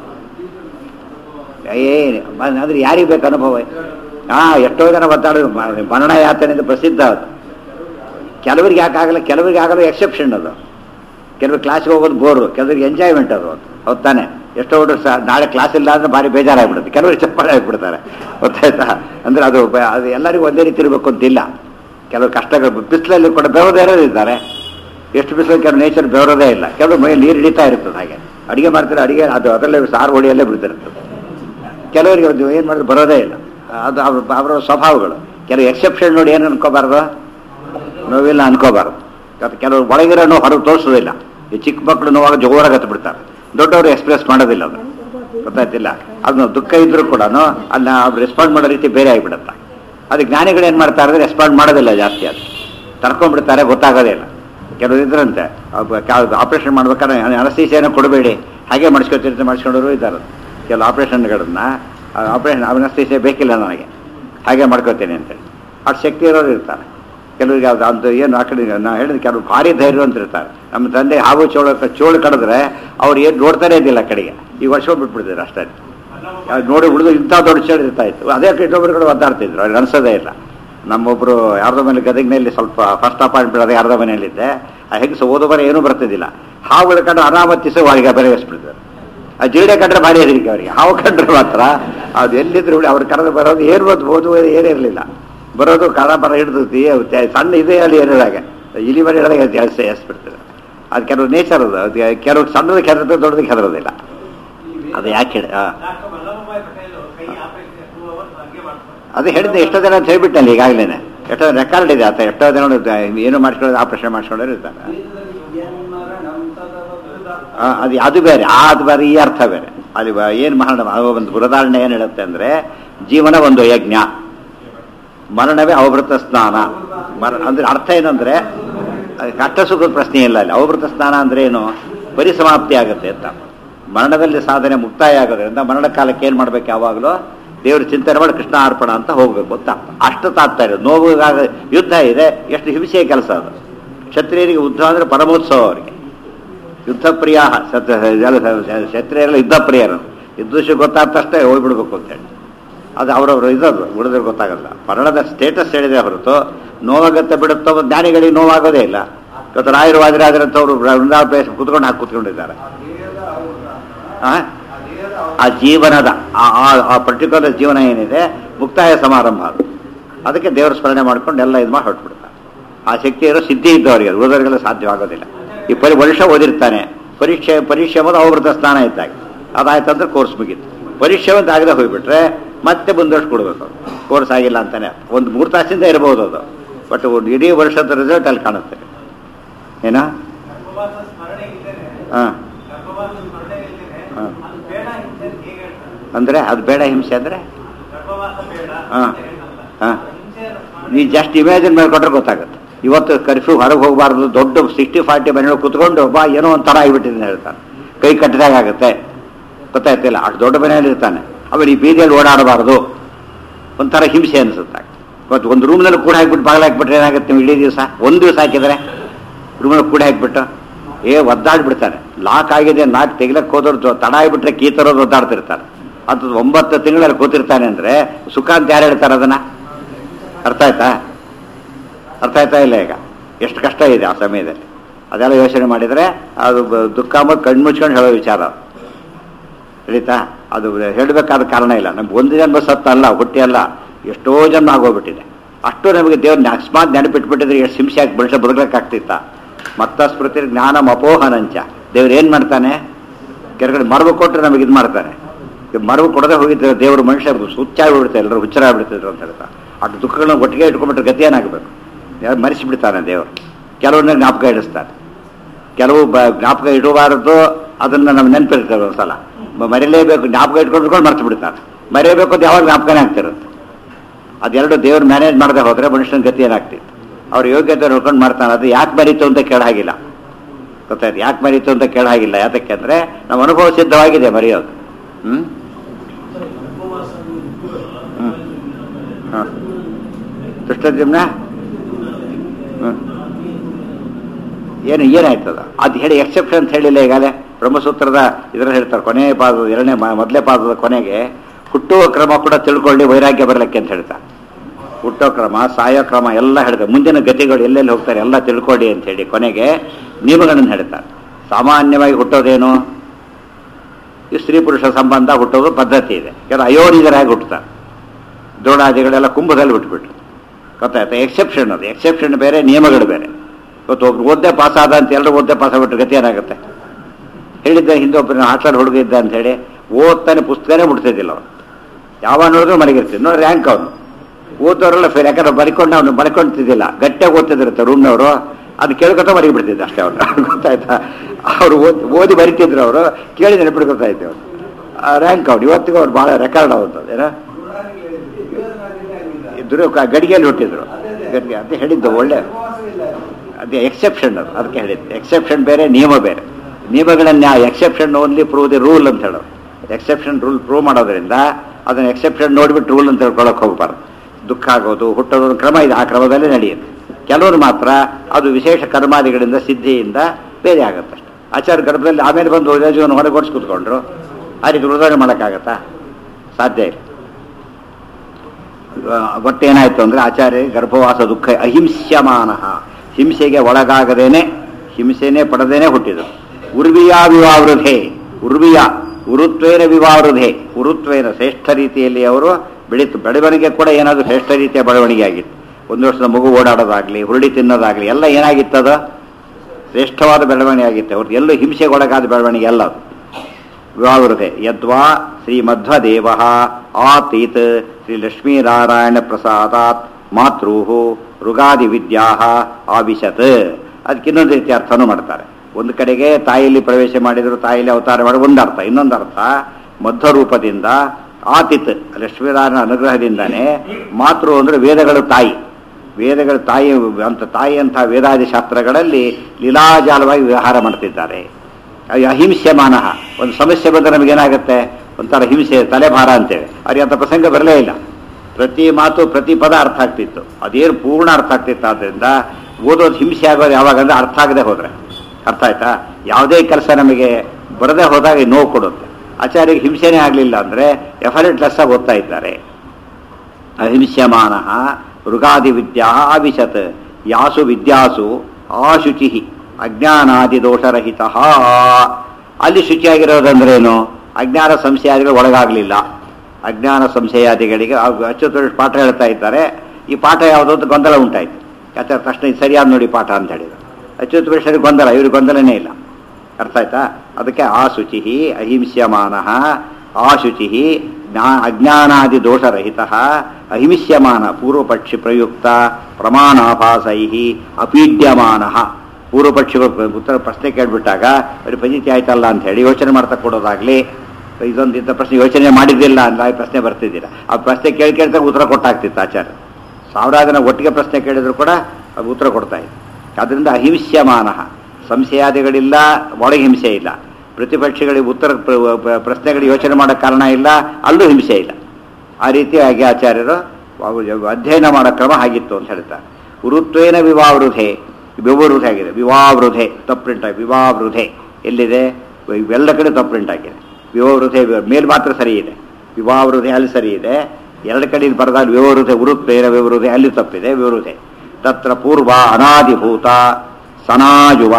ಏನು ಅಂದ್ರೆ ಯಾರಿಗೆ ಬೇಕು ಅನುಭವ ಹಾ ಎಷ್ಟೋ ಜನ ಒದ್ದಾಡೋದು ಮ- ಮರಣ ಯಾತನೆಯಿಂದ ಪ್ರಸಿದ್ಧ ಅದು ಕೆಲವರಿಗೆ ಯಾಕಾಗಲ್ಲ ಕೆಲವರಿಗೆ ಆಗಲ್ಲ ಎಕ್ಸೆಪ್ಷನ್ ಅದು ಕೆಲವರು ಕ್ಲಾಸ್ಗೆ ಹೋಗೋದು ಬೋರು ಕೆಲವರಿಗೆ ಎಂಜಾಯ್ಮೆಂಟ್ ಅದು ಹೌದ್ ತಾನೆ ಎಷ್ಟೋ ಹುಡುಗರು ಸಹ ನಾಳೆ ಕ್ಲಾಸ್ ಇಲ್ಲ ಅಂದ್ರೆ ಭಾರಿ ಬೇಜಾರಾಗ್ಬಿಡುತ್ತೆ ಕೆಲವರು ಚಪ್ಪಾಳೆ ಆಗಿಬಿಡ್ತಾರೆ ಗೊತ್ತಾಯ್ತಾ ಅಂದ್ರೆ ಅದು ಬ- ಅದು ಎಲ್ಲರಿಗೂ ಒಂದೇ ರೀತಿ ಇರಬೇಕು ಅಂತಿಲ್ಲ ಕೆಲವು ಕಷ್ಟಗಳು ಬಿಸಿಲಲ್ಲಿ ಕೂಡ ಬೆವರದೇ ಇದ್ದಾರೆ ಎಷ್ಟು ಬಿಸಿಲು ಕೆಲವು ನೇಚರ್ ಬೆವರೋದೇ ಇಲ್ಲ ಕೆಲವು ಮೈ ನೀರು ಹಿಡಿತಾ ಇರ್ತದೆ ಹಾಗೆ ಅಡಿಗೆ ಮಾಡ್ತಾರೆ ಅಡಿಗೆ ಅದು ಅದರಲ್ಲೇ ಸಾರು ಹೊಡಿಯಲ್ಲೇ ಬಿಡ್ತಿರ್ತದೆ ಕೆಲವರಿಗೆ ಅದು ಏನು ಮಾಡಿದ್ರು ಬರೋದೇ ಇಲ್ಲ ಅದು ಅವ್ರ ಅವರ ಸ್ವಭಾವಗಳು ಕೆಲವು ಎಕ್ಸೆಪ್ಷನ್ ನೋಡಿ ಏನು ಅನ್ಕೋಬಾರ್ದು ನೋವಿಲ್ಲ ಅನ್ಕೋಬಾರ್ದು ಮತ್ತು ಕೆಲವರು ಒಳಗಿರೋ ನೋವು ಹೊರಗೆ ತೋರಿಸೋದಿಲ್ಲ ಈ ಚಿಕ್ಕ ಮಕ್ಕಳು ನೋವಾಗ ಜೋರಾಗಿ ಹತ್ತು ಬಿಡ್ತಾರೆ ದೊಡ್ಡವರು ಎಕ್ಸ್ಪ್ರೆಸ್ ಮಾಡೋದಿಲ್ಲ ಅದು ಗೊತ್ತಾಯ್ತಿಲ್ಲ ಅದನ್ನ ದುಃಖ ಇದ್ರೂ ಕೂಡ ಅದನ್ನ ಅವ್ರು ರೆಸ್ಪಾಂಡ್ ಮಾಡೋ ರೀತಿ ಬೇರೆ ಆಗಿಬಿಡುತ್ತೆ ಅದು ಜ್ಞಾನಿಗಳು ಏನು ಮಾಡ್ತಾರೆ ಅಂದರೆ ರೆಸ್ಪಾಂಡ್ ಮಾಡೋದಿಲ್ಲ ಜಾಸ್ತಿ ಅದು ತರ್ಕೊಂಡ್ಬಿಡ್ತಾರೆ ಗೊತ್ತಾಗೋದೇ ಇಲ್ಲ ಕೆಲವರು ಇದ್ರಂತೆ ಆಪರೇಷನ್ ಮಾಡ್ಬೇಕಾದ್ರೆ ಅನಸ್ತೀಸಿಯನ್ನು ಕೊಡಬೇಡಿ ಹಾಗೆ ಮಾಡಿಸ್ಕೊತಿರ್ತಾರೆ ಮಾಡಿಸ್ಕೊಂಡವರು ಇದ್ದಾರೆ ಕೆಲವು ಆಪರೇಷನ್ಗಳನ್ನ ಆಪರೇಷನ್ ಅನಸ್ತೀಸಿಯ ಬೇಕಿಲ್ಲ ನನಗೆ ಹಾಗೆ ಮಾಡ್ಕೋತೇನೆ ಅಂತೇಳಿ ಅಷ್ಟು ಶಕ್ತಿ ಇರೋರು ಇರ್ತಾರೆ ಕೆಲವರಿಗೆ ಅದು ಅದು ಏನು ಆ ಕಡೆ ನಾ ಹೇಳಿದ ಕೆಲವು ಭಾರಿ ಧೈರ್ಯ ಅಂತ ಇರ್ತಾರೆ ನಮ್ಮ ತಂದೆ ಹಾವು ಚೋಳ ಚೋಳು ಕಡಿದ್ರೆ ಅವ್ರು ಏನು ನೋಡ್ತಾನೆ ಇದ್ದಿಲ್ಲ ಆ ಕಡೆಗೆ ಈ ವರ್ಷ ಬಿಟ್ಬಿಡ್ತಿದ್ರು ಅಷ್ಟೇ ಅದು ನೋಡಿ ಉಳಿದು ಇಂಥ ದೊಡ್ಡ ಚೇಳು ಇರ್ತಾ ಇತ್ತು ಅದೇ ಇನ್ನೊಬ್ಬರುಗಳು ಒದ್ದಾಡ್ತಿದ್ರು ಅವ್ರಿಗೆ ಅನ್ಸೋದೇ ಇಲ್ಲ ನಮ್ಮೊಬ್ರು ಯಾರ್ದೋ ಮೇಲೆ ಗದಗಿನಲ್ಲಿ ಸ್ವಲ್ಪ ಫಸ್ಟ್ ಅಪಾಯಿಂಟ್ಮೆಂಟ್ ಅದೇ ಯಾರ್ದೋ ಮನೆಯಲ್ಲಿದ್ದೆ ಆ ಹೆಂಗಸ ಓದೋ ಬರ ಏನೂ ಬರ್ತಿದ್ದಿಲ್ಲ ಹಾವುಗಳ ಕಂಡು ಅನಾಮತ್ತಿಸಿ ಹೊರಗೆ ಬೆರಗಿಸ್ಬಿಡ್ತಾರೆ ಆ ಜಿರಡೆ ಕಂಡ್ರೆ ಭಾರಿ ಹೆದರಿಕೆ ಅವರಿಗೆ ಹಾವು ಕಂಡ್ರೆ ಮಾತ್ರ ಅದು ಎಲ್ಲಿದ್ರು ಹುಳಿ ಅವ್ರು ಕರೆದು ಬರೋದು ಏನು ಓದು ಓದುವುದು ಏನಿರಲಿಲ್ಲ ಬರೋದು ಕರ ಬರ ಹಿಡಿದು ಸಣ್ಣ ಇದೆ ಅಲ್ಲಿ ಏನಿದಾಗ ಇಲಿ ಮರಿ ಹಿಡಿದಾಗ ಜಾಸ್ತಿ ಎಸ್ಬಿಡ್ತಾರೆ ಅದು ಕೆಲವು ನೇಚರ್ ಅದು ಅದು ಕೆಲವು ಸಣ್ಣದಕ್ಕೆ ಹೆದರುತ್ತೆ ದೊಡ್ಡದಕ್ಕೆ ಹೆದರೋದಿಲ್ಲ ಅದು ಯಾಕೆ ಹೇಳಿ ಹಾಂ ಅದು ಹೇಳಿದೆ ಎಷ್ಟೋ ಜನ ಅಂತ ಹೇಳ್ಬಿಟ್ಟಲ್ಲ ಈಗಾಗಲೇ ಎಷ್ಟೋ ರೆಕಾರ್ಡ್ ಇದೆ ಆತ ಎಷ್ಟೋ ಜನ ಏನು ಮಾಡ್ಕೊಳ್ಳೋದು ಆಪರೇಷನ್ ಮಾಡ್ಕೊಂಡವ್ರು ಇರ್ತಾರೆ ಆ, ಅದು ಅದು ಬೇರೆ ಆ ಅದು ಬೇರೆ ಈ ಅರ್ಥ ಬೇರೆ ಅಲ್ಲಿ ಬ- ಏನು ಮರಣ ಅದು ಒಂದು ಬೃಹದಾರಣ್ಯ ಏನು ಹೇಳುತ್ತೆ ಅಂದರೆ ಜೀವನ ಒಂದು ಯಜ್ಞ ಮರಣವೇ ಅವಭೃತ ಸ್ನಾನ ಮರ ಅಂದ್ರೆ ಅರ್ಥ ಏನಂದ್ರೆ ಅದು ಕಷ್ಟ ಸುಖದ ಪ್ರಶ್ನೆ ಇಲ್ಲ ಅಲ್ಲಿ ಅವಭೃತ ಸ್ನಾನ ಅಂದ್ರೆ ಏನು ಪರಿಸಮಾಪ್ತಿ ಆಗುತ್ತೆ ಅಂತ ಮರಣದಲ್ಲಿ ಸಾಧನೆ ಮುಕ್ತಾಯ ಆಗೋದ್ರಿಂದ ಮರಣ ಕಾಲಕ್ಕೆ ಏನು ಮಾಡ್ಬೇಕು ಯಾವಾಗಲೂ ದೇವರು ಚಿಂತನೆ ಮಾಡಿ ಕೃಷ್ಣ ಅರ್ಪಣ ಅಂತ ಹೋಗ್ಬೇಕು ಅಂತ ಅಷ್ಟು ತಾತ್ತಾ ಇರೋದು ನೋವಿಗಾಗ ಯುದ್ಧ ಇದೆ ಎಷ್ಟು ಹಿಂಸೆಯ ಕೆಲಸ ಅದು ಕ್ಷತ್ರಿಯರಿಗೆ ಯುದ್ಧ ಅಂದ್ರೆ ಪರಮೋತ್ಸವ ಅವರಿಗೆ ಯುದ್ಧ ಪ್ರಿಯ ಕ್ಷತ್ರಿಯರೆಲ್ಲ ಯುದ್ಧ ಪ್ರಿಯರು ಯುದ್ಧ ಗೊತ್ತಾದ ತಕ್ಷಣ ಹೋಗ್ಬಿಡ್ಬೇಕು ಅಂತೇಳಿ ಅದು ಅವರವರು ಇದ್ದದ್ದು ಉಳಿದ್ರೆ ಗೊತ್ತಾಗಲ್ಲ ಮರಣದ ಸ್ಟೇಟಸ್ ಹೇಳಿದ್ರೆ ಹೊರತು ನೋವಾಗತ್ತೆ ಬಿಡುತ್ತೋ ಜ್ಞಾನಿಗಳಿಗೆ ನೋವಾಗೋದೇ ಇಲ್ಲ ಇವತ್ತು ರಾಯರು ವಾದಿರಾಜರಂತವ್ರು ವೃಂದಾವನ ಪ್ಲೇಸ್ ಕುತ್ಕೊಂಡು ಹಾಕಿ ಕೂತ್ಕೊಂಡಿದ್ದಾರೆ ಆ? ಆ ಜೀವನದ ಆ- ಆ- ಆ ಪರ್ಟಿಕ್ಯುಲರ್ ಜೀವನ ಏನಿದೆ ಮುಕ್ತಾಯ ಸಮಾರಂಭ ಅದು ಅದಕ್ಕೆ ದೇವರ ಸ್ಮರಣೆ ಮಾಡ್ಕೊಂಡು ಎಲ್ಲ ಇದು ಮಾಡಿ ಹೊರಟ್ಬಿಡ್ತಾರೆ ಆ ಶಕ್ತಿ ಇರೋ ಸಿದ್ಧಿ ಇದ್ದವರಿಗೆ ಅದು ಉಳಿದವರಿಗೆಲ್ಲ ಸಾಧ್ಯವಾಗೋದಿಲ್ಲ ಈ ಪರಿ ವರ್ಷ ಓದಿರ್ತಾನೆ ಪರೀಕ್ಷೆ ಪರೀಕ್ಷೆ ಅನ್ನೋದು ಅವೃತ ಸ್ನಾನ ಇದ್ದಾಗ ಅದಾಯ್ತಂದ್ರೆ ಕೋರ್ಸ್ ಮುಗೀತು ಪರೀಕ್ಷೆ ಒಂದು ಆಗದೆ ಹೋಗ್ಬಿಟ್ರೆ ಮತ್ತೆ ಮುಂದುವರ್ಸಿ ಕೊಡ್ಬೇಕು ಕೋರ್ಸ್ ಆಗಿಲ್ಲ ಅಂತಾನೆ ಒಂದು ಮೂರು ತಾಸಿಂದ ಇರಬಹುದು ಅದು ಬಟ್ ಒಂದು ಇಡೀ ವರ್ಷದ ರಿಸಲ್ಟ್ ಅಲ್ಲಿ ಕಾಣುತ್ತೆ ಏನ ಗರ್ಭವಾಸ ಸ್ಮರಣೆ ಇದ್ದೇನೆ ಹಾಂ ಗರ್ಭವಾಸ ಸ್ಮರಣೆ ಇದ್ದೇನೆ ಹಾ. ಅದು ಬೇಡ ಹಿಂಸೆ ಅಂತ ಹೇಗೆ ಹೇಳ್ತಾರೆ ಅಂದರೆ ಅದು ಬೇಡ ಹಿಂಸೆ ಅಂದರೆ ಗರ್ಭವಾಸ ಬೇಡ ಹಾ. ಅಂತ ಹೇಳಲ್ಲ. ಹಾಂ ಹಿಂಸೆಯನ್ನು ಸ್ಮರಣೆ ನೀವು ಜಸ್ಟ್ ಇಮ್ಯಾಜಿನ್ ಮಾಡ್ಕೊಂಡ್ರೆ ಗೊತ್ತಾಗುತ್ತೆ ಇವತ್ತು ಕರ್ಫ್ಯೂ ಹೊರಗೆ ಹೋಗಬಾರ್ದು ದೊಡ್ಡ ಸಿಕ್ಸ್ಟಿ ಫಾರ್ಟಿ ಮನೆಯೊಳಗೆ ಕುತ್ಕೊಂಡು ಬಾ ಏನೋ ಒಂಥರ ಆಗಿಬಿಟ್ಟಿದೆ ಹೇಳ್ತಾನೆ ಕೈ ಕಟ್ಟಿದಾಗ ಆಗುತ್ತೆ ಗೊತ್ತಾಯ್ತಿಲ್ಲ ಅಷ್ಟು ದೊಡ್ಡ ಮನೆಯಲ್ಲಿ ಇರ್ತಾನೆ ಆಮೇಲೆ ಈ ಬೀದಿಯಲ್ಲಿ ಓಡಾಡಬಾರ್ದು ಒಂಥರ ಹಿಂಸೆ ಅನಿಸುತ್ತೆ ಇವತ್ತು ಒಂದು ರೂಮ್ನಲ್ಲಿ ಕೂಡ ಹಾಕ್ಬಿಟ್ಟು ಬಾಗಿಲು ಹಾಕ್ಬಿಟ್ರೆ ಏನಾಗುತ್ತೆ ನೀವು ಇಡೀ ದಿವಸ ಒಂದು ದಿವಸ ಹಾಕಿದ್ರೆ ರೂಮ್ನಲ್ಲಿ ಕೂಡ ಹಾಕ್ಬಿಟ್ಟು ಏ ಒದ್ದಾಡ್ಬಿಡ್ತಾನೆ ಲಾಕ್ ಆಗಿದೆ ನಾಕ್ ತೆಗಿಲಕ್ಕೆ ಹೋದವ್ರು ತಡ ಆಗಿಬಿಟ್ರೆ ಕೀ ತರೋದು ಒದ್ದಾಡ್ತಿರ್ತಾರೆ ಅದು ಒಂಬತ್ತು ತಿಂಗಳಲ್ಲಿ ಕೂತಿರ್ತಾನೆ ಅಂದ್ರೆ ಸುಖ ಅಂತ ಯಾರು ಹೇಳ್ತಾರೆ ಅದನ್ನ ಅರ್ಥ ಆಯ್ತಾ ಅರ್ಥ ಆಯ್ತಾ ಇಲ್ಲ ಈಗ ಎಷ್ಟು ಕಷ್ಟ ಇದೆ ಆ ಸಮಯದಲ್ಲಿ ಅದೆಲ್ಲ ಯೋಚನೆ ಮಾಡಿದರೆ ಅದು ಬ- ದುಃಖ ಅಂಬೋದು ಕಣ್ಣು ಮುಚ್ಕೊಂಡು ಹೇಳೋ ವಿಚಾರ ಅದು. ತಿಳಿತಾ ಅದು ಹೇಳಬೇಕಾದ ಕಾರಣ ಇಲ್ಲ ನಮ್ಗೆ ಒಂದು ಜನ್ಮ ಸತ್ತ ಅಲ್ಲ ಹುಟ್ಟಿ ಅಲ್ಲ ಎಷ್ಟೋ ಜನ್ಮ ಆಗೋಗ್ಬಿಟ್ಟಿದೆ ಅಷ್ಟು ನಮಗೆ ದೇವ್ರನ್ನ ಅಕಸ್ಮಾತ್ ನೆನಪಿಟ್ಬಿಟ್ಟಿದ್ರೆ ಎಷ್ಟು ಹಿಂಸೆ ಆಗಿ ಬಳಸ ಬದುಕಕ್ಕಾಗ್ತಿತ್ತ ಮತ್ತ ಸ್ಮೃತಿ ಜ್ಞಾನ ಅಪೋಹನಂಚ ದೇವ್ರು ಏನು ಮಾಡ್ತಾನೆ ಕೆಳಗಡೆ ಮರವು ಕೊಟ್ಟರೆ ನಮಗೆ ಇದು ಮಾಡ್ತಾನೆ ಈಗ ಮರವು ಕೊಡದೆ ಹೋಗಿದ್ರೆ ದೇವರು ಮನುಷ್ಯ ಹುಚ್ಚಾಗಿ ಬಿಡುತ್ತೆ ಎಲ್ಲರೂ ಹುಚ್ಚರಾಗ್ಬಿಡ್ತಿದ್ರು ಅಂತ ಹೇಳ್ತಾ ಅಷ್ಟು ದುಃಖಗಳನ್ನ ಒಟ್ಟಿಗೆ ಇಟ್ಕೊಂಡ್ಬಿಟ್ರೆ ಗತಿ ಏನಾಗಬೇಕು ಯಾರು ಮರೆಸಿಬಿಡ್ತಾನೆ ದೇವರು ಕೆಲವನ್ನ ಜ್ಞಾಪಕ ಇಡಿಸ್ತಾನೆ ಕೆಲವು ಬ ಜ್ಞಾಪಕ ಇಡಬಾರದು ಅದನ್ನ ನಾವು ನೆನಪಿರ್ತೇವೆ ಒಂದ್ಸಲ ಮ- ಮರೀಲೇಬೇಕು ಜ್ಞಾಪಕ ಇಟ್ಕೊಂಡು ಮರ್ತು ಬಿಡ್ತಾನೆ ಮರೆಯಬೇಕು ಅಂತ ಯಾವಾಗ ಜ್ಞಾಪಕನೇ ಆಗ್ತಿರುತ್ತೆ ಅದೆರಡು ದೇವ್ರು ಮ್ಯಾನೇಜ್ ಮಾಡದೆ ಹೋದ್ರೆ ಮನುಷ್ಯನ ಗತಿ ಏನಾಗ್ತಿತ್ತು ಅವ್ರ ಯೋಗ್ಯತೆ ನೋಡ್ಕೊಂಡು ಮಾಡ್ತಾನೆ ಅದು ಯಾಕೆ ಮರೀತು ಅಂತ ಕೇಳ ಹಾಗಿಲ್ಲ ಗೊತ್ತಾಯ್ತು ಯಾಕೆ ಮರೀತು ಅಂತ ಕೇಳ ಹಾಗಿಲ್ಲ ಯಾತಕ್ಕೆ ಅಂದ್ರೆ ನಮ್ಮ ಅನುಭವ ಸಿದ್ಧವಾಗಿದೆ ಮರೆಯೋದು ಹ್ಮ್ ಹ್ಮ್ ಹಾಂ ದುಷ್ಟಜಿಮ್ನ ಹ್ಮ್ ಏನು ಏನಾಯ್ತದ ಅದು ಹೇಳಿ ಎಕ್ಸೆಪ್ಷನ್ ಅಂತ ಹೇಳಿಲ್ಲ ಈಗಾಗಲೇ ಬ್ರಹ್ಮಸೂತ್ರದ ಇದರಲ್ಲಿ ಹೇಳ್ತಾರೆ ಕೊನೆ ಪಾದದ ಎರಡನೇ ಮ- ಮೊದಲನೇ ಪಾದದ ಕೊನೆಗೆ ಹುಟ್ಟುವ ಕ್ರಮ ಕೂಡ ತಿಳ್ಕೊಳ್ಳಿ ವೈರಾಗ್ಯ ಬರಲಿಕ್ಕೆ ಅಂತ ಹೇಳ್ತಾರೆ ಹುಟ್ಟೋ ಕ್ರಮ ಸಾಯೋ ಕ್ರಮ ಎಲ್ಲ ಹೇಳ್ತಾರೆ ಮುಂದಿನ ಗತಿಗಳು ಎಲ್ಲೆಲ್ಲಿ ಹೋಗ್ತಾರೆ ಎಲ್ಲ ತಿಳ್ಕೊಳ್ಳಿ ಅಂತ ಹೇಳಿ ಕೊನೆಗೆ ನಿಯಮಗಳನ್ನು ಹೇಳ್ತಾರೆ ಸಾಮಾನ್ಯವಾಗಿ ಹುಟ್ಟೋದೇನು ಈ ಸ್ತ್ರೀ ಪುರುಷ ಸಂಬಂಧ ಹುಟ್ಟೋದು ಪದ್ಧತಿ ಇದೆ ಕೆಲವು ಅಯೋನಿಗರಾಗಿ ಹುಟ್ಟುತ್ತಾರೆ ದ್ರೋಣಾದಿಗಳೆಲ್ಲ ಕುಂಭದಲ್ಲಿ ಬಿಟ್ಬಿಟ್ರು ಗೊತ್ತಾಯ್ತಾ ಎಕ್ಸೆಪ್ಷನ್ ಅದು ಎಕ್ಸೆಪ್ಷನ್ ಬೇರೆ ನಿಯಮಗಳು ಬೇರೆ ಇವತ್ತು ಒಬ್ರು ಓದ್ದೆ ಪಾಸ್ ಆದ ಅಂತ ಎಲ್ಲರೂ ಓದ್ದೆ ಪಾಸ್ ಆಗ್ಬಿಟ್ರೆ ಗತಿ ಏನಾಗುತ್ತೆ ಹೇಳಿದ್ದೆ ಹಿಂದೆ ಒಬ್ಬನ ಹಾಸ್ಟೆಲ್ ಹುಡುಗ ಇದ್ದ ಅಂತ ಹೇಳಿ ಓದ್ತಾನೆ ಪುಸ್ತಕನೇ ಮುಟ್ತಿದ್ದಿಲ್ಲ ಅವನು ಯಾವ ನೋಡಿದ್ರು ಮಲಗಿರ್ತಿದ್ದ ನೋಡಿ ರ್ಯಾಂಕ್ ಅವನು ಓದೋರೆಲ್ಲ ಫೇಲ್ ಯಾಕಂದ್ರೆ ಬರಿಕೊಂಡು ಅವನು ಬರ್ಕೊಂತಿದ್ದಿಲ್ಲ ಗಟ್ಟಿಯಾಗಿ ಓದ್ತಿದ್ರಂತೆ ರೂಮ್ನವರು ಅದು ಕೇಳ್ಕೊತ ಮರಿಗೆ ಬಿಡ್ತಿದ್ದ ಅಷ್ಟೇ ಅವನು ಗೊತ್ತಾಯ್ತಾ ಅವ್ರು ಓದಿ ಓದಿ ಬರಿತಿದ್ರು ಅವರು ಕೇಳಿ ನೆನಪಿಡ್ಕೊತಾ ಇದ್ದೆ ಅವ್ರು ರ್ಯಾಂಕ್ ಅವ್ನು ಇವತ್ತಿಗೂ ಅವ್ರು ಭಾಳ ರೆಕಾರ್ಡ್ ಆಗುತ್ತದೆ ಏನೋ ದುರ್ಯ ಗಡಿಗೆಯಲ್ಲಿ ಹುಟ್ಟಿದ್ರು ಗಡಿಗೆ ಅಂತ ಹೇಳಿದ್ದು ಒಳ್ಳೆ ಅದೇ ಎಕ್ಸೆಪ್ಷನ್ ಅದು ಅದಕ್ಕೆ ಹೇಳಿದ್ದು ಎಕ್ಸೆಪ್ಷನ್ ಬೇರೆ ನಿಯಮ ಬೇರೆ ನಿಯಮಗಳನ್ನ exception only prove the rule ಅಂತ ಹೇಳೋದು ಎಕ್ಸೆಪ್ಷನ್ ರೂಲ್ ಪ್ರೂವ್ ಮಾಡೋದ್ರಿಂದ ಅದನ್ನ ಎಕ್ಸೆಪ್ಷನ್ ನೋಡಿಬಿಟ್ಟು ರೂಲ್ ಅಂತ ಹೇಳ್ಕೊಳಕ್ ಹೋಗ್ಬಾರ್ದು ದುಃಖ ಆಗೋದು ಹುಟ್ಟೋದು ಒಂದು ಕ್ರಮ ಇದೆ ಆ ಕ್ರಮದಲ್ಲಿ ನಡೆಯುತ್ತೆ ಕೆಲವರು ಮಾತ್ರ ಅದು ವಿಶೇಷ ಕರ್ಮಾದಿಗಳಿಂದ ಸಿದ್ಧಿಯಿಂದ ಬೇರೆ ಆಗುತ್ತೆ ಅಷ್ಟೆ ಆಚಾರ ಗರ್ಭದಲ್ಲಿ ಆಮೇಲೆ ಬಂದು ಜೀವನ ಹೊರಗೆ ಓಡಿಸಿ ಕೂತ್ಕೊಂಡ್ರು ಆ ರೀತಿ ವೃದ್ಧಾರಣೆ ಮಾಡೋಕ್ಕಾಗತ್ತಾ ಸಾಧ್ಯ ಇಲ್ಲ ಒಟ್ಟೇನಾಯ್ತು ಅಂದ್ರೆ ಆಚಾರ್ಯ ಗರ್ಭವಾಸ ದುಃಖ ಅಹಿಂಸ್ಯಮಾನ ಹಿಂಸೆಗೆ ಒಳಗಾಗದೇನೆ ಹಿಂಸೆನೇ ಪಡೆದೇನೆ ಹುಟ್ಟಿದರು ಉರ್ವಿಯಾ ವಿವಾವೃಧೆ ಉರ್ವಿಯ ಉರುತ್ವೇನ ವಿವಾವೃಧೆ ಉರುತ್ವೇನ ಶ್ರೇಷ್ಠ ರೀತಿಯಲ್ಲಿ ಅವರು ಬೆಳೀತು ಬೆಳವಣಿಗೆ ಕೂಡ ಏನಾದರೂ ಶ್ರೇಷ್ಠ ರೀತಿಯ ಬೆಳವಣಿಗೆ ಆಗಿತ್ತು ಒಂದು ವರ್ಷದ ಮಗು ಓಡಾಡೋದಾಗ್ಲಿ ಹುರುಳಿ ತಿನ್ನೋದಾಗ್ಲಿ ಎಲ್ಲ ಏನಾಗಿತ್ತದ ಶ್ರೇಷ್ಠವಾದ ಬೆಳವಣಿಗೆ ಆಗಿತ್ತು ಅವ್ರದ್ದು ಎಲ್ಲೂ ಹಿಂಸೆಗೆ ಒಳಗಾದ ಬೆಳವಣಿಗೆ ಅಲ್ಲ ಅದು ವಿವಾವೃತೆ ಯದ್ವಾ ಶ್ರೀಮಧ್ವದೇವ ಆತೀತ್ ಶ್ರೀ ಲಕ್ಷ್ಮೀನಾರಾಯಣ ಪ್ರಸಾದಾತ್ ಮಾತೃ ಋಗಾದಿ ವಿದ್ಯಾ ಆವಿಶತ್ ಅದಕ್ಕೆ ಇನ್ನೊಂದು ರೀತಿ ಅರ್ಥನೂ ಮಾಡ್ತಾರೆ ಒಂದು ಕಡೆಗೆ ತಾಯಿಯಲ್ಲಿ ಪ್ರವೇಶ ಮಾಡಿದ್ರು ತಾಯಿಯಲ್ಲಿ ಅವತಾರ ಮಾಡಿ ಒಂದು ಅರ್ಥ ಇನ್ನೊಂದು ಅರ್ಥ ಮಧ್ವ ರೂಪದಿಂದ ಆತಿತ್ ಲಕ್ಷ್ಮೀನಾರಾಯಣ ಅನುಗ್ರಹದಿಂದಾನೇ ಮಾತೃ ಅಂದ್ರೆ ವೇದಗಳು ತಾಯಿ ವೇದಗಳ ತಾಯಿ ಅಂತ ತಾಯಿ ಅಂತ ವೇದಾದಿ ಶಾಸ್ತ್ರಗಳಲ್ಲಿ ಲೀಲಾಜಾಲವಾಗಿ ವ್ಯವಹಾರ ಮಾಡ್ತಿದ್ದಾರೆ ಅಯ್ಯೋ ಅಹಿಂಸ್ಯಮಾನ ಒಂದು ಸಮಸ್ಯೆ ಬಂದರೆ ನಮಗೇನಾಗುತ್ತೆ ಒಂಥರ ಹಿಂಸೆ ತಲೆಭಾರ ಅಂತೇವೆ ಅವ್ರಿಗೆ ಅಂಥ ಪ್ರಸಂಗ ಬರಲೇ ಇಲ್ಲ ಪ್ರತಿ ಮಾತು ಪ್ರತಿ ಪದ ಅರ್ಥ ಆಗ್ತಿತ್ತು ಅದೇನು ಪೂರ್ಣ ಅರ್ಥ ಆಗ್ತಿತ್ತು ಆದ್ದರಿಂದ ಓದೋದು ಹಿಂಸೆ ಆಗೋದು ಯಾವಾಗ ಅಂದ್ರೆ ಅರ್ಥ ಆಗದೆ ಹೋದ್ರೆ ಅರ್ಥ ಆಯ್ತಾ ಯಾವುದೇ ಕೆಲಸ ನಮಗೆ ಬರದೇ ಹೋದಾಗ ನೋವು ಕೊಡುತ್ತೆ ಆಚಾರ್ಯಗೆ ಹಿಂಸೆನೇ ಆಗಲಿಲ್ಲ ಅಂದರೆ ಎಫರೆಟ್ಲೆಸ್ ಆಗಿ ಓದ್ತಾ ಇದ್ದಾರೆ ಅಹಿಂಸ್ಯಮಾನ ಮೃಗಾದಿ ವಿದ್ಯಾ ಆವಿಶತ್ ಯಾಸು ವಿದ್ಯಾಸು ಆಶುಚಿ ಅಜ್ಞಾನಾದಿ ದೋಷರಹಿತ ಅಲ್ಲಿ ಶುಚಿಯಾಗಿರೋದಂದ್ರೇನು ಅಜ್ಞಾನ ಸಂಶಯಾದಿಗಳು ಒಳಗಾಗಲಿಲ್ಲ ಅಜ್ಞಾನ ಸಂಶಯಾದಿಗಳಿಗೆ ಅವ್ರು ಅಚ್ಯುತ ಪಾಠ ಹೇಳ್ತಾ ಇದ್ದಾರೆ ಈ ಪಾಠ ಯಾವುದೋ ಅಂತ ಗೊಂದಲ ಉಂಟಾಯ್ತು ಯಾಕೆ ತಕ್ಷಣ ಇದು ಸರಿಯಾದ ನೋಡಿ ಪಾಠ ಅಂತ ಹೇಳಿದ್ರು ಅಚ್ಯುತ ಪುರುಷರಿಗೆ ಗೊಂದಲ ಇವ್ರಿಗೆ ಗೊಂದಲನೇ ಇಲ್ಲ ಅರ್ಥ ಆಯ್ತಾ ಅದಕ್ಕೆ ಆ ಶುಚಿ ಅಹಿಂಸ್ಯಮಾನ ಆ ಶುಚಿ ಜ್ಞಾ ಅಜ್ಞಾನಾದಿ ದೋಷರಹಿತ ಅಹಿಂಸ್ಯಮಾನ ಪೂರ್ವಪಕ್ಷಿ ಪ್ರಯುಕ್ತ ಪ್ರಮಾಣಾಭಾಸೈ ಅಪೀಡ್ಯಮಾನ ಪೂರ್ವಪಕ್ಷಿಗಳು ಉತ್ತರ ಪ್ರಶ್ನೆ ಕೇಳ್ಬಿಟ್ಟಾಗ ಅವ್ರಿಗೆ ಪಂಜಿತಿ ಆಯ್ತಲ್ಲ ಅಂತ ಹೇಳಿ ಯೋಚನೆ ಮಾಡ್ತಾ ಕೊಡೋದಾಗ್ಲಿ ಇದೊಂದು ಇಂಥ ಪ್ರಶ್ನೆ ಯೋಚನೆ ಮಾಡಿದ್ದಿಲ್ಲ ಅಂತ ಆ ಪ್ರಶ್ನೆ ಬರ್ತಿದ್ದೀರಾ ಆ ಪ್ರಶ್ನೆ ಕೇಳಿ ಕೇಳ್ತಾ ಉತ್ತರ ಕೊಟ್ಟಾಗ್ತಿತ್ತು ಆಚಾರ್ಯ ಸಾವಿರಾರು ಜನ ಒಟ್ಟಿಗೆ ಪ್ರಶ್ನೆ ಕೇಳಿದ್ರು ಕೂಡ ಅದು ಉತ್ತರ ಕೊಡ್ತಾ ಇತ್ತು ಅದರಿಂದ ಅಹಿಂಸ್ಯಮಾನ ಸಂಶಯಾದಿಗಳಿಲ್ಲ ಒಳಗೆ ಹಿಂಸೆ ಇಲ್ಲ ಪ್ರತಿಪಕ್ಷಗಳಿಗೆ ಉತ್ತರ ಪ್ರ- ಪ್ರ- ಪ್ರಶ್ನೆಗಳಿಗೆ ಯೋಚನೆ ಮಾಡೋ ಕಾರಣ ಇಲ್ಲ ಅಲ್ಲೂ ಹಿಂಸೆ ಇಲ್ಲ ಆ ರೀತಿಯಾಗಿ ಆಚಾರ್ಯರು ಅವು ಅಧ್ಯಯನ ಮಾಡೋ ಕ್ರಮ ಆಗಿತ್ತು ಅಂತ ಹೇಳ್ತಾರೆ ಉರುತ್ವೇನ ವಿವಾವೃಧೆ ವಿವೃಧೆ ಆಗಿದೆ ವಿವಾವೃಧೆ ತಪ್ಪುಂಟ ವಿವಾವೃಧೆ ಎಲ್ಲಿದೆ ಇವೆಲ್ಲ ಕಡೆ ತಪ್ಪುಂಟ ಆಗಿದೆ ವಿವವೃಧೆ ಮೇಲ್ ಮಾತ್ರ ಸರಿ ಇದೆ ವಿವಾವೃಧೆ ಅಲ್ಲಿ ಸರಿ ಇದೆ ಎರಡು ಕಡೆ ಬರೆದಾಗ ವಿವೃಧೆ ಉರುತ್ವೇನ ವಿವೃಧೆ ಅಲ್ಲಿ ತಪ್ಪಿದೆ ವಿವೃಧೆ ತತ್ರ ಪೂರ್ವ ಅನಾದಿಭೂತ ಸನಾಯುವ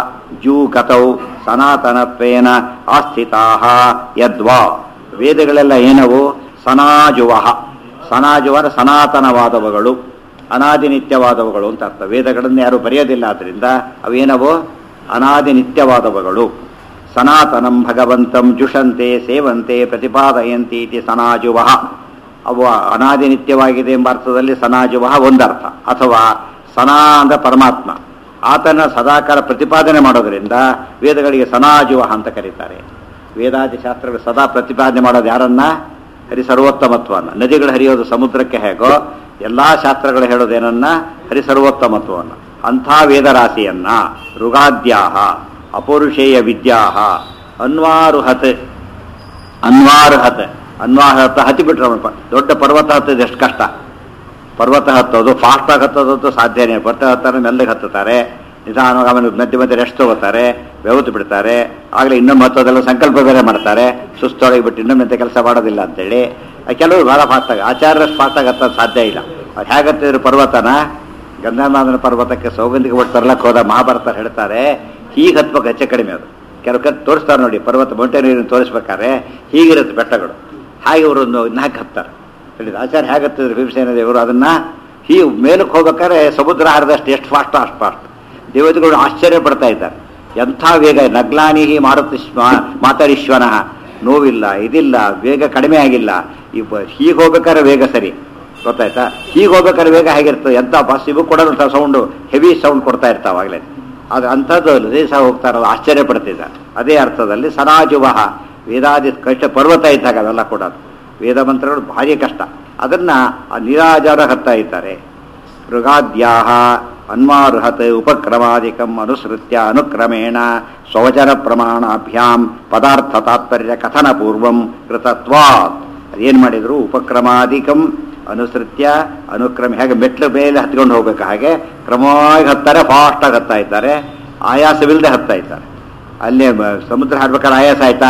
ಜೂಕತೌ ಸನಾತನತ್ವೇನ ಆಸ್ಥಿತಾ ಯದ್ವಾ ವೇದಗಳೆಲ್ಲ ಏನವು ಸನಾಜುವ ಸನಾಜುವರ ಸನಾತನವಾದವುಗಳು ಅನಾದಿ ನಿತ್ಯವಾದವುಗಳು ಅಂತ ಅರ್ಥ ವೇದಗಳನ್ನು ಯಾರು ಬರೆಯೋದಿಲ್ಲ ಆದ್ದರಿಂದ ಅವೇನವು ಅನಾದಿ ನಿತ್ಯವಾದವುಗಳು ಸನಾತನಂ ಭಗವಂತಂ ಜುಷಂತೆ ಸೇವಂತೆ ಪ್ರತಿಪಾದಯಂತಿ ಇತಿ ಸನಾಜುವ ಅವು ಅನಾದಿ ನಿತ್ಯವಾಗಿದೆ ಎಂಬ ಅರ್ಥದಲ್ಲಿ ಸನಾಜುವ ಒಂದರ್ಥ ಅಥವಾ ಸನಾ ಅಂದ ಪರಮಾತ್ಮ ಆತನ ಸದಾಕಾಲ ಪ್ರತಿಪಾದನೆ ಮಾಡೋದರಿಂದ ವೇದಗಳಿಗೆ ಸನಾಜುವ ಅಂತ ಕರೀತಾರೆ ವೇದಾದಿ ಶಾಸ್ತ್ರಗಳು ಸದಾ ಪ್ರತಿಪಾದನೆ ಮಾಡೋದು ಯಾರನ್ನ ಹರಿ ಸರ್ವೋತ್ತಮತ್ವವನ್ನು ನದಿಗಳು ಹರಿಯೋದು ಸಮುದ್ರಕ್ಕೆ ಹೇಗೋ ಎಲ್ಲಾ ಶಾಸ್ತ್ರಗಳು ಹೇಳೋದೇನನ್ನ ಹರಿ ಸರ್ವೋತ್ತಮತ್ವವನ್ನು ಅಂಥ ವೇದರಾಶಿಯನ್ನ ಋಗಾದ್ಯಾಹ ಅಪೌರುಷೇಯ ವಿದ್ಯಾಹ ಅನ್ವಾರುಹತ್ ಅನ್ವಾರ್ಹತ್ ಅನ್ವಾರ್ಹತ್ ಹತ್ತಿ ಬಿಟ್ರೆ ಅವನು ಪ- ದೊಡ್ಡ ಪರ್ವತ ಹತ್ತದ ಎಷ್ಟು ಕಷ್ಟ ಪರ್ವತ ಹತ್ತೋದು ಫಾಸ್ಟ್ ಆಗಿ ಹತ್ತೋದಂತೂ ಸಾಧ್ಯನೇ ಪರ್ವತ ಹತ್ತಾರೆ ಮೆಲ್ಲಗೆ ಹತ್ತುತ್ತಾರೆ ನಿಧಾನವಾಗಿ ಆಮೇಲೆ ಮಧ್ಯೆ ಮಧ್ಯೆ ರೆಸ್ಟ್ ತಗೋತಾರೆ ಬೆವತು ಬಿಡ್ತಾರೆ ಆಗಲೇ ಇನ್ನೊಮ್ಮೆ ಹತ್ತೋದೆಲ್ಲ ಸಂಕಲ್ಪ ಬೇರೆ ಮಾಡ್ತಾರೆ ಸುಸ್ತೊಳಗೆ ಬಿಟ್ಟು ಇನ್ನೊಮ್ಮೆ ಎಂತ ಕೆಲಸ ಮಾಡೋದಿಲ್ಲ ಅಂತೇಳಿ ಆ ಕೆಲವರು ಭಾಳ ಫಾಸ್ಟ್ ಆಗಿ ಆಚಾರ್ಯ ಫಾಸ್ಟ್ ಆಗಿ ಹತ್ತೋದು ಸಾಧ್ಯ ಇಲ್ಲ ಅವ್ರು ಹೇಗತ್ತಿದ್ರು ಪರ್ವತನ ಗಂಗಾನಾಥನ ಪರ್ವತಕ್ಕೆ ಸೌಗಂಧಿಕ ಒಟ್ಟು ತರ್ಲಕ್ಕೆ ಹೋದ ಮಹಾಭಾರತ ಹೇಳ್ತಾರೆ ಹೀಗೆ ಹತ್ಬೇಕು ಹೆಚ್ಚು ಕಡಿಮೆ ಅದು ಕೆಲವು ಕತ್ ತೋರಿಸ್ತಾರೆ ನೋಡಿ ಪರ್ವತ ಮೌಂಟೇನಿಯರ್ ತೋರಿಸ್ಬೇಕಾದ್ರೆ ಹೀಗಿರುತ್ತೆ ಬೆಟ್ಟಗಳು ಹಾಗೆ ಅವರು ಒಂದು ನಾಲ್ಕು ಹತ್ತಾರೆ ಹೇಳಿದ್ರು ಆಚಾರ್ಯ ಹೇಗತ್ತಿದ್ರು ಭೀಮಸೇನ ದೇವರು ಅದನ್ನ ಈ ಮೇಲಕ್ಕೆ ಹೋಗ್ಬೇಕಾದ್ರೆ ಸಮುದ್ರ ಹರಿದಷ್ಟು ಎಷ್ಟು ಫಾಸ್ಟ್ ಅಷ್ಟು ಫಾಸ್ಟ್ ದೇವತೆಗಳು ಆಶ್ಚರ್ಯ ಪಡ್ತಾ ಇದ್ದಾರೆ ಎಂಥ ವೇಗ ನಗ್ಲಾನಿ ಮಾರುತಿ ಮಾತಾಡಿಶ್ವನ ನೋವಿಲ್ಲ ಇದಿಲ್ಲ ವೇಗ ಕಡಿಮೆ ಆಗಿಲ್ಲ ಈ ಬ- ಹೀಗೆ ಹೋಗ್ಬೇಕಾದ್ರೆ ವೇಗ ಸರಿ ಗೊತ್ತಾಯ್ತಾ ಹೀಗೆ ಹೋಗ್ಬೇಕಾದ್ರೆ ವೇಗ ಹೇಗಿರ್ತದೆ ಎಂಥ ಬಸ್ ಇವು ಕೊಡೋದಂಥ ಸೌಂಡು ಹೆವಿ ಸೌಂಡ್ ಕೊಡ್ತಾ ಇರ್ತಾವಾಗಲೇ ಅದು ಅಂಥದ್ದು ದೇಶ ಹೋಗ್ತಾರಲ್ಲ ಆಶ್ಚರ್ಯ ಪಡ್ತಿದ್ದಾರೆ ಅದೇ ಅರ್ಥದಲ್ಲಿ ಸನಾಜುವಹ ವೇದಾದಿ ಕಷ್ಟ ಪರ್ವತ ಇದ್ದಾಗ ಅವೆಲ್ಲ ಕೊಡೋದು ವೇದ ಮಂತ್ರಗಳು ಭಾರಿ ಕಷ್ಟ ಅದನ್ನ ಆ ನಿರಾಜಾರ ಹತ್ತಾ ಇದ್ದಾರೆ ಮೃಗಾದ್ಯಾಹ ಅನ್ವಾರ್ಹತ್ ಉಪಕ್ರಮಾದಿಕಂ ಅನುಸೃತ್ಯ ಅನುಕ್ರಮೇಣ ಸ್ವವಚನ ಪ್ರಮಾಣಾಭ್ಯಾಂ ಪದಾರ್ಥ ತಾತ್ಪರ್ಯ ಕಥನ ಪೂರ್ವಂ ಕೃತತ್ವಾತ್ ಅದೇನು ಮಾಡಿದ್ರು ಉಪಕ್ರಮಾದಿಕಂ ಅನುಸೃತ್ಯ ಅನುಕ್ರಮ ಹೇಗೆ ಮೆಟ್ಲು ಮೇಲೆ ಹತ್ಕೊಂಡು ಹೋಗ್ಬೇಕು ಹಾಗೆ ಕ್ರಮವಾಗಿ ಹತ್ತಾರೆ ಫಾಸ್ಟಾಗಿ ಹತ್ತಾ ಇದ್ದಾರೆ ಆಯಾಸವಿಲ್ಲದೆ ಹತ್ತಾ ಇದ್ದಾರೆ ಅಲ್ಲೇ ಮ- ಸಮುದ್ರ ಹಾಡ್ಬೇಕಾದ್ರೆ ಆಯಾಸ ಆಯ್ತಾ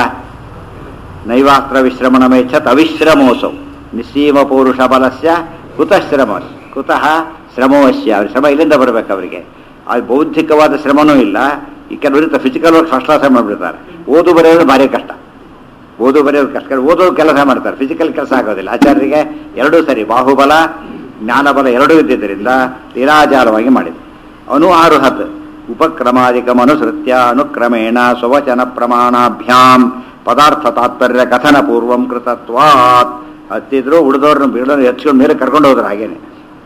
ನೈವಾಸ್ತ್ರ ವಿಶ್ರಮಣ ಮೇಚ್ಛತ್ ಅವಿಶ್ರಮೋಸೌ ನಿಸ್ಸೀಮ ಪೌರುಷ ಬಲಸ್ಯ ಕುತಃ ಶ್ರಮ ಕುತಃ ಶ್ರಮವಶ್ಯ ಅವ್ರ ಶ್ರಮ ಇಲ್ಲಿಂದ ಬರಬೇಕು ಅವರಿಗೆ ಆ ಬೌದ್ಧಿಕವಾದ ಶ್ರಮನೂ ಇಲ್ಲ ಈ ಕೆಲವರಿಂದ ಫಿಸಿಕಲ್ ವರ್ಕ್ ಫಸ್ಟ್ ಕ್ಲಾಸ್ ಮಾಡಿಬಿಡ್ತಾರೆ ಓದು ಬರೆಯೋದು ಭಾರಿ ಕಷ್ಟ ಓದು ಬರೆಯೋದು ಕಷ್ಟ ಓದೋದು ಕೆಲಸ ಮಾಡ್ತಾರೆ ಫಿಸಿಕಲ್ ಕೆಲಸ ಆಗೋದಿಲ್ಲ ಆಚಾರ್ಯರಿಗೆ ಎರಡೂ ಸರಿ ಬಾಹುಬಲ ಜ್ಞಾನಬಲ ಎರಡೂ ಇದ್ದಿದ್ದರಿಂದ ನಿರಾಚಾರವಾಗಿ ಮಾಡಿದ್ರು ಅನುಆರುಹತ್ ಉಪಕ್ರಮಾದಿಕಂ ಅನುಸೃತ್ಯ ಅನುಕ್ರಮೇಣ ಸ್ವವಚನ ಪ್ರಮಾಣಾಭ್ಯಾಂ ಪದಾರ್ಥ ತಾತ್ಪರ್ಯ ಕಥನ ಪೂರ್ವಂ ಕೃತತ್ವಾತ್ ಹತ್ತಿದ್ರು ಉಳಿದವ್ರನ್ನ ಬೀಳೋರು ಹೆಚ್ಚಿಕೊಂಡು ಮೇಲೆ ಕರ್ಕೊಂಡು ಹೋದ್ರು ಹಾಗೇನೆ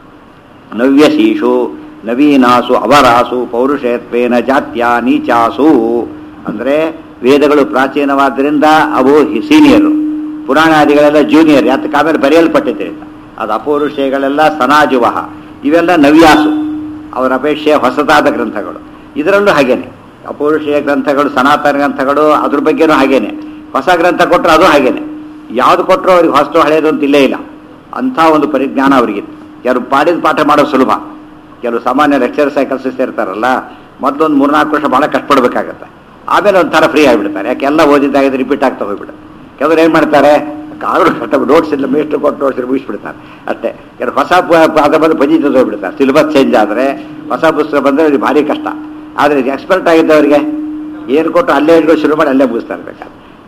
ನವ್ಯಶೀಷು ನವೀನಾಸು ಅವರಾಸು ಪೌರುಷತ್ವೇನ ಜಾತ್ಯ ನೀಚಾಸು ಅಂದ್ರೆ ವೇದಗಳು ಪ್ರಾಚೀನವಾದ್ದರಿಂದ ಅವು ಸೀನಿಯರು ಪುರಾಣಾದಿಗಳೆಲ್ಲ ಜೂನಿಯರ್ ಯಾತಕ್ಕೆ ಆಮೇಲೆ ಬರೆಯಲ್ಪಟ್ಟಿದ್ದರಿಂದ ಅದು ಅಪೌರುಷೆಗಳೆಲ್ಲ ಸನಾಜುವಹ ಇವೆಲ್ಲ ನವ್ಯಾಸು ಅವರ ಅಪೇಕ್ಷೆಯ ಹೊಸದಾದ ಗ್ರಂಥಗಳು ಇದರಲ್ಲೂ ಹಾಗೇನೆ ಅಪೌರುಷೇಯ ಗ್ರಂಥಗಳು ಸನಾತನ ಗ್ರಂಥಗಳು ಅದ್ರ ಬಗ್ಗೆನೂ ಹಾಗೇನೆ ಹೊಸ ಗ್ರಂಥ ಕೊಟ್ಟರು ಅದು ಹಾಗೇನೆ ಯಾವ್ದು ಕೊಟ್ಟರು ಅವ್ರಿಗೆ ಹೊಸತು ಹಳೆಯದು ಅಂತ ಇಲ್ಲೇ ಇಲ್ಲ ಅಂಥ ಒಂದು ಪರಿಜ್ಞಾನ ಅವರಿಗಿತ್ತು ಕೆಲವು ಪಾಡಿದ ಪಾಠ ಮಾಡೋದು ಸುಲಭ ಕೆಲವು ಸಾಮಾನ್ಯ ಲೆಕ್ಚರ್ಸ್ ಆಗಿ ಕೆಲಸ ಇರ್ತಾರಲ್ಲ ಮೊದಲೊಂದು ಮೂರ್ನಾಲ್ಕು ವರ್ಷ ಭಾಳ ಕಷ್ಟಪಡ್ಬೇಕಾಗತ್ತೆ ಆಮೇಲೆ ಒಂಥರ ಫ್ರೀ ಆಗಿಬಿಡ್ತಾರೆ ಯಾಕೆ ಎಲ್ಲ ಓದಿದ್ದಾಗಿದ್ದು ರಿಪೀಟ್ ಆಗ್ತಾ ಹೋಗ್ಬಿಡುತ್ತೆ ಕೆಲವರು ಏನು ಮಾಡ್ತಾರೆ ಕಾಗಡ ಕಷ್ಟ ನೋಟ್ಸ್ ಇಲ್ಲ ಮೇಷ್ಟ್ರು ಕೊಟ್ಟು ನೋಟ್ಸ್ ಮುಗಿಸ್ಬಿಡ್ತಾರೆ ಅಷ್ಟೇ ಕೆಲವು ಹೊಸ ಪು- ಅದ್ರ ಬಂದು ಬಜಿ ಹೋಗ್ಬಿಡ್ತಾರೆ ಸಿಲೆಬಸ್ ಚೇಂಜ್ ಆದರೆ ಹೊಸ ಪುಸ್ತಕ ಬಂದರೆ ಅವ್ರಿಗೆ ಭಾರಿ ಕಷ್ಟ ಆದರೆ ಎಕ್ಸ್ಪರ್ಟ್ ಆಗಿದ್ದವರಿಗೆ ಏನು ಕೊಟ್ಟು ಅಲ್ಲೇ ಇಟ್ಕೊಂಡು ಶುರು ಮಾಡಿ ಅಲ್ಲೇ ಮುಗಿಸ್ತಾ ಇರ್ಬೇಕಾದ್ರೆ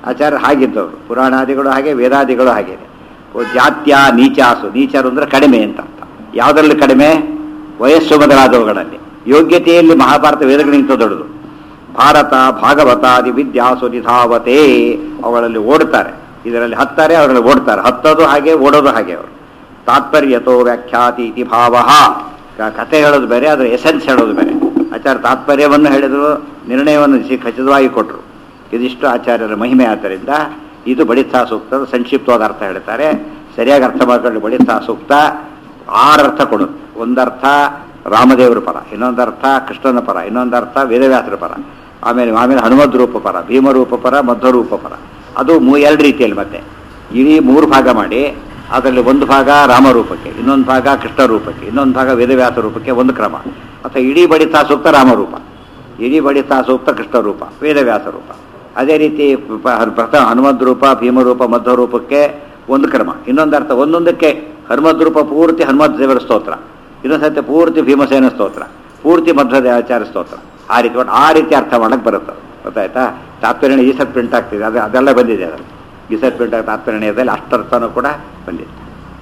ಆಚಾರ್ಯ ಹಾಗಿದ್ದವರು ಪುರಾಣಾದಿಗಳು ಹಾಗೆ ವೇದಾದಿಗಳು ಹಾಗೆ ಓ ಜಾತ್ಯ ನೀಚಾಸು ನೀಚರು ಅಂದ್ರೆ ಕಡಿಮೆ ಅಂತ ಅರ್ಥ ಯಾವುದರಲ್ಲಿ ಕಡಿಮೆ ವಯಸ್ಸು ಮೊದಲಾದವುಗಳಲ್ಲಿ ಯೋಗ್ಯತೆಯಲ್ಲಿ ಮಹಾಭಾರತ ವೇದಗಳಿಗಿಂತ ದೊಡ್ಡದು ಭಾರತ ಭಾಗವತಾದಿ ವಿದ್ಯಾಸು ನಿಧಾವತೆ ಅವುಗಳಲ್ಲಿ ಓಡ್ತಾರೆ ಇದರಲ್ಲಿ ಹತ್ತಾರೆ ಅವರಲ್ಲಿ ಓಡ್ತಾರೆ ಹತ್ತೋದು ಹಾಗೆ ಓಡೋದು ಹಾಗೆ ಅವರು ತಾತ್ಪರ್ಯತೋ ವ್ಯಾಖ್ಯಾತಿ ಇತಿ ಭಾವ ಕಥೆ ಹೇಳೋದು ಬೇರೆ ಅದರ ಎಸೆನ್ಸ್ ಹೇಳೋದು ಬೇರೆ ಆಚಾರ್ಯ ತಾತ್ಪರ್ಯವನ್ನು ಹೇಳಿದ್ರು ನಿರ್ಣಯವನ್ನು ಸಿ- ಖಚಿತವಾಗಿ ಕೊಟ್ಟರು ಇದಿಷ್ಟು ಆಚಾರ್ಯರ ಮಹಿಮೆ ಆದ್ದರಿಂದ ಇದು ಬಡಿತಾ ಸೂಕ್ತದ ಸಂಕ್ಷಿಪ್ತವಾದ ಅರ್ಥ ಹೇಳ್ತಾರೆ ಸರಿಯಾಗಿ ಅರ್ಥ ಮಾಡ್ಕೊಂಡು ಬಡಿತಾ ಸೂಕ್ತ ಆರು ಅರ್ಥ ಕೊಡುತ್ತೆ ಒಂದರ್ಥ ರಾಮದೇವರ ಪರ ಇನ್ನೊಂದರ್ಥ ಕೃಷ್ಣನ ಪರ ಇನ್ನೊಂದರ್ಥ ವೇದವ್ಯಾಸರ ಪರ ಆಮೇಲೆ ಆಮೇಲೆ ಹನುಮದ್ ರೂಪ ಪರ ಭೀಮರೂಪ ಪರ ಮಧ್ವರೂಪ ಪರ ಅದು ಮೂ ಎರಡು ರೀತಿಯಲ್ಲಿ ಮತ್ತೆ ಇಡೀ ಮೂರು ಭಾಗ ಮಾಡಿ ಅದರಲ್ಲಿ ಒಂದು ಭಾಗ ರಾಮರೂಪಕ್ಕೆ ಇನ್ನೊಂದು ಭಾಗ ಕೃಷ್ಣ ರೂಪಕ್ಕೆ ಇನ್ನೊಂದು ಭಾಗ ವೇದವ್ಯಾಸ ರೂಪಕ್ಕೆ ಒಂದು ಕ್ರಮ ಅಥವಾ ಇಡೀ ಬಡಿತಾ ಸೂಕ್ತ ರಾಮರೂಪ ಇಡೀ ಬಡಿತಾ ಸೂಕ್ತ ಕೃಷ್ಣ ರೂಪ ವೇದವ್ಯಾಸ ರೂಪ ಅದೇ ರೀತಿ ಪ- ಪ್ರಥಮ ಹನುಮದ್ ರೂಪ ಭೀಮರೂಪ ಮಧ್ವರೂಪಕ್ಕೆ ಒಂದು ಕ್ರಮ ಇನ್ನೊಂದು ಅರ್ಥ ಒಂದೊಂದಕ್ಕೆ ಹನುಮದ್ ರೂಪ ಪೂರ್ತಿ ಹನುಮದ್ ದೇವರ ಸ್ತೋತ್ರ ಇನ್ನೊಂದು ಸತ್ಯ ಪೂರ್ತಿ ಭೀಮಸೇನ ಸ್ತೋತ್ರ ಪೂರ್ತಿ ಮಧ್ವದೇವಾಚಾರ್ಯ ಸ್ತೋತ್ರ ಆ ರೀತಿ ಒಟ್ಟು ಆ ರೀತಿ ಅರ್ಥ ಮಾಡಕ್ಕೆ ಬರುತ್ತೆ ಅದು. ಗೊತ್ತಾಯ್ತಾ ತಾತ್ಪರ್ಯ ಈ ಸರ್ ಪ್ರಿಂಟ್ ಆಗ್ತಿದೆ ಅದು ಅದೆಲ್ಲ ಬಂದಿದೆ ಅದರಲ್ಲಿ ಈ ಸರ್ ಪ್ರಿಂಟ್ ಆಗಿ ತಾತ್ಪರ್ಯದಲ್ಲಿ ಅಷ್ಟರ್ಥನೂ ಕೂಡ ಬಂದಿದೆ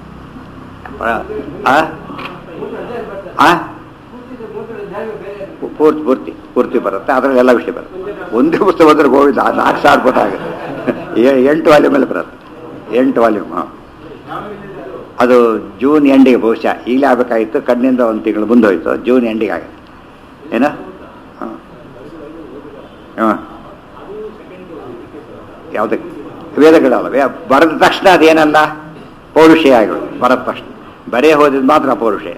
ಆ? ಆ? ಪೂ- ಪೂರ್ತಿ ಪೂರ್ತಿ ಪೂರ್ತಿ ಬರುತ್ತೆ ಅದರಲ್ಲಿ ಎಲ್ಲ ವಿಷಯ ಬರುತ್ತೆ ಒಂದೇ ಪುಸ್ತಕ ಬಂದ್ರೆ ಗೋವಿಂದ ಆ ನಾಲ್ಕು ಸಾವಿರ ಪುಟ ಆಗುತ್ತೆ ಎ- ಎಂಟು ವಾಲ್ಯೂಮ್ ಮೇಲೆ ಬರುತ್ತೆ ಎಂಟು ವಾಲ್ಯೂಮ್ ಹಾಂ ಅದು ಜೂನ್ ಎಂಡಿಗೆ ಬಹುಶಃ ಈಗಲೇ ಆಗಬೇಕಾಗಿತ್ತು ಕಣ್ಣಿಂದ ಒಂದು ತಿಂಗಳು ಮುಂದೆ ಹೋಯ್ತು ಜೂನ್ ಎಂಡಿಗೆ ಆಗುತ್ತೆ ಏನ ಹಾಂ ಹಾಂ ಯಾವುದಕ್ಕೆ ವೇದಗಳಲ್ಲ ವೇ ಬರೆದ ತಕ್ಷಣ ಅದೇನಲ್ಲ ಪೌರುಷೇ ಆಗಿಬಿಡು ಬರೆದ ತಕ್ಷಣ ಬರೇ ಹೋದಿದ್ದು ಮಾತ್ರ ಪೌರುಷೇ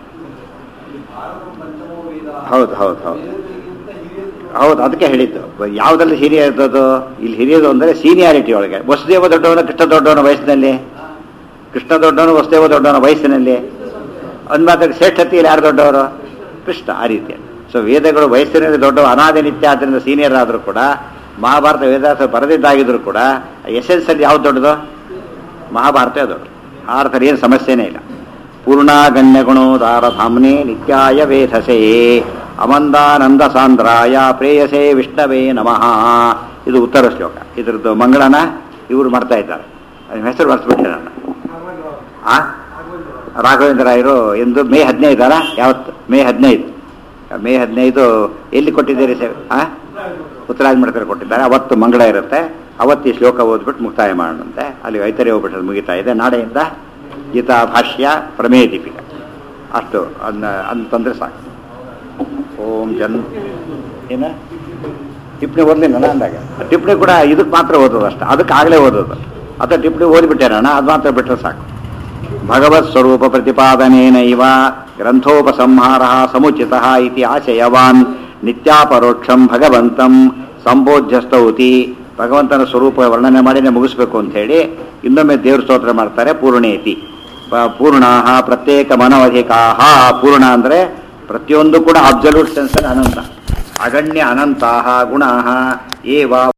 ಹೌದು ಹೌದು ಹೌದು ಹೌದು ಅದಕ್ಕೆ ಹೇಳಿದ್ದು ಯಾವುದ್ರಲ್ಲಿ ಹಿರಿಯ ಇದ್ದದ್ದು ಇಲ್ಲಿ ಹಿರಿಯದು ಅಂದರೆ ಸೀನಿಯಾರಿಟಿ ಒಳಗೆ ವಸುದೇವ ದೊಡ್ಡವನ ಕೃಷ್ಣ ದೊಡ್ಡವನ ವಯಸ್ಸಿನಲ್ಲಿ ಕೃಷ್ಣ ದೊಡ್ಡವನು ವಸುದೇವ ದೊಡ್ಡವನ ವಯಸ್ಸಿನಲ್ಲಿ ಅಂದ್ಮಾತ್ರ ಶ್ರೇಷ್ಠತೆಯಲ್ಲಿ ಯಾರು ದೊಡ್ಡವರು ಕೃಷ್ಣ ಆ ರೀತಿ ಸೊ ವೇದಗಳು ವಯಸ್ಸಿನಲ್ಲಿ ದೊಡ್ಡವ ಅನಾದಿ ನಿತ್ಯ ಆದ್ದರಿಂದ ಸೀನಿಯರ್ ಆದರೂ ಕೂಡ ಮಹಾಭಾರತ ವೇದಾಸ ಬರೆದಿದ್ದಾಗಿದ್ರು ಕೂಡ ಎಸೆನ್ಸಲ್ಲಿ ಯಾವ್ದು ದೊಡ್ಡದು ಮಹಾಭಾರತ ದೊಡ್ಡದು ಆ ಅರ್ಥದಲ್ಲಿ ಏನು ಸಮಸ್ಯೆನೇ ಇಲ್ಲ ಪೂರ್ಣಾಗಣ್ಯ ಗುಣೋದಾರ ಧಾಮ್ನೆ ನಿತ್ಯಾಯ ವೇಧಸೇ ಅಮಂದಾನಂದ ಸಾಂದ್ರಾಯ ಪ್ರೇಯಸೇ ವಿಷ್ಣವೇ ನಮಃ ಇದು ಉತ್ತರ ಶ್ಲೋಕ ಇದ್ರದ್ದು ಮಂಗಳನ ಇವರು ಮಾಡ್ತಾ ಇದ್ದಾರೆ ಅದ್ರ ಹೆಸರು ಬರ್ಸ್ಬಿಟ್ಟೆ ನಾನು ಆ ರಾಘವೇಂದ್ರ ರಾಯರು ಎಂದು ಮೇ ಹದಿನೈದಲ್ಲ ಯಾವತ್ತು ಮೇ ಹದಿನೈದು ಮೇ ಹದಿನೈದು ಎಲ್ಲಿ ಕೊಟ್ಟಿದ್ದೀರಿ ಸೇವೆ ಆ ಉತ್ತರಾಜ ಮಠದಲ್ಲಿ ಕೊಟ್ಟಿದ್ದಾರೆ ಅವತ್ತು ಮಂಗಳ ಇರುತ್ತೆ ಅವತ್ತು ಈ ಶ್ಲೋಕ ಓದ್ಬಿಟ್ಟು ಮುಕ್ತಾಯ ಮಾಡೋಣಂತೆ ಅಲ್ಲಿ ಐತರಿ ಹೋಗ್ಬಿಟ್ಟು ಮುಗಿತಾ ಇದೆ ನಾಳೆಯಿಂದ ಗೀತಾ ಭಾಷ್ಯ ಪ್ರಮೇಯ ದೀಪಿಕ ಅಷ್ಟು ಅದನ್ನ ಅಂತಂದ್ರೆ ಸಾಕು ಓಂ ಜನ್ ಏನ ಟಿಪ್ಪಣಿ ಓದಲಿಲ್ಲ ಅಂದಾಗ ಟಿಪ್ಪಣಿ ಕೂಡ ಇದಕ್ಕೆ ಮಾತ್ರ ಓದೋದು ಅಷ್ಟೇ ಅದಕ್ಕೆ ಆಗಲೇ ಓದೋದು ಅಥವಾ ಟಿಪ್ಪಣಿ ಓದಿಬಿಟ್ಟೇನಣ್ಣ ಅದು ಮಾತ್ರ ಬಿಟ್ಟರೆ ಸಾಕು ಭಗವತ್ ಸ್ವರೂಪ ಪ್ರತಿಪಾದನೇನೈವ ಗ್ರಂಥೋಪಸಂಹಾರ ಸಮುಚಿತ ಇತಿ ಆಶಯವಾನ್ ನಿತ್ಯಾಪರೋಕ್ಷಂ ಭಗವಂತಂ ಸಂಬೋಧ್ಯ ಭಗವಂತನ ಸ್ವರೂಪ ವರ್ಣನೆ ಮಾಡಿನೇ ಮುಗಿಸ್ಬೇಕು ಅಂತ ಹೇಳಿ ಇನ್ನೊಮ್ಮೆ ದೇವ್ರ ಸ್ತೋತ್ರ ಮಾಡ್ತಾರೆ ಪೂರ್ಣೇತಿ ಪೂರ್ಣ ಪ್ರತ್ಯೇಕ ಮನವಧಿಕಾ ಪೂರ್ಣ ಅಂದ್ರೆ ಪ್ರತಿಯೊಂದು ಕೂಡ ಅಬ್ಸಲ್ಯೂಟ್ ಸೆನ್ಸ್ ಅನಂತ ಅಗಣ್ಯ ಅನಂತಾ ಗುಣ ಏವ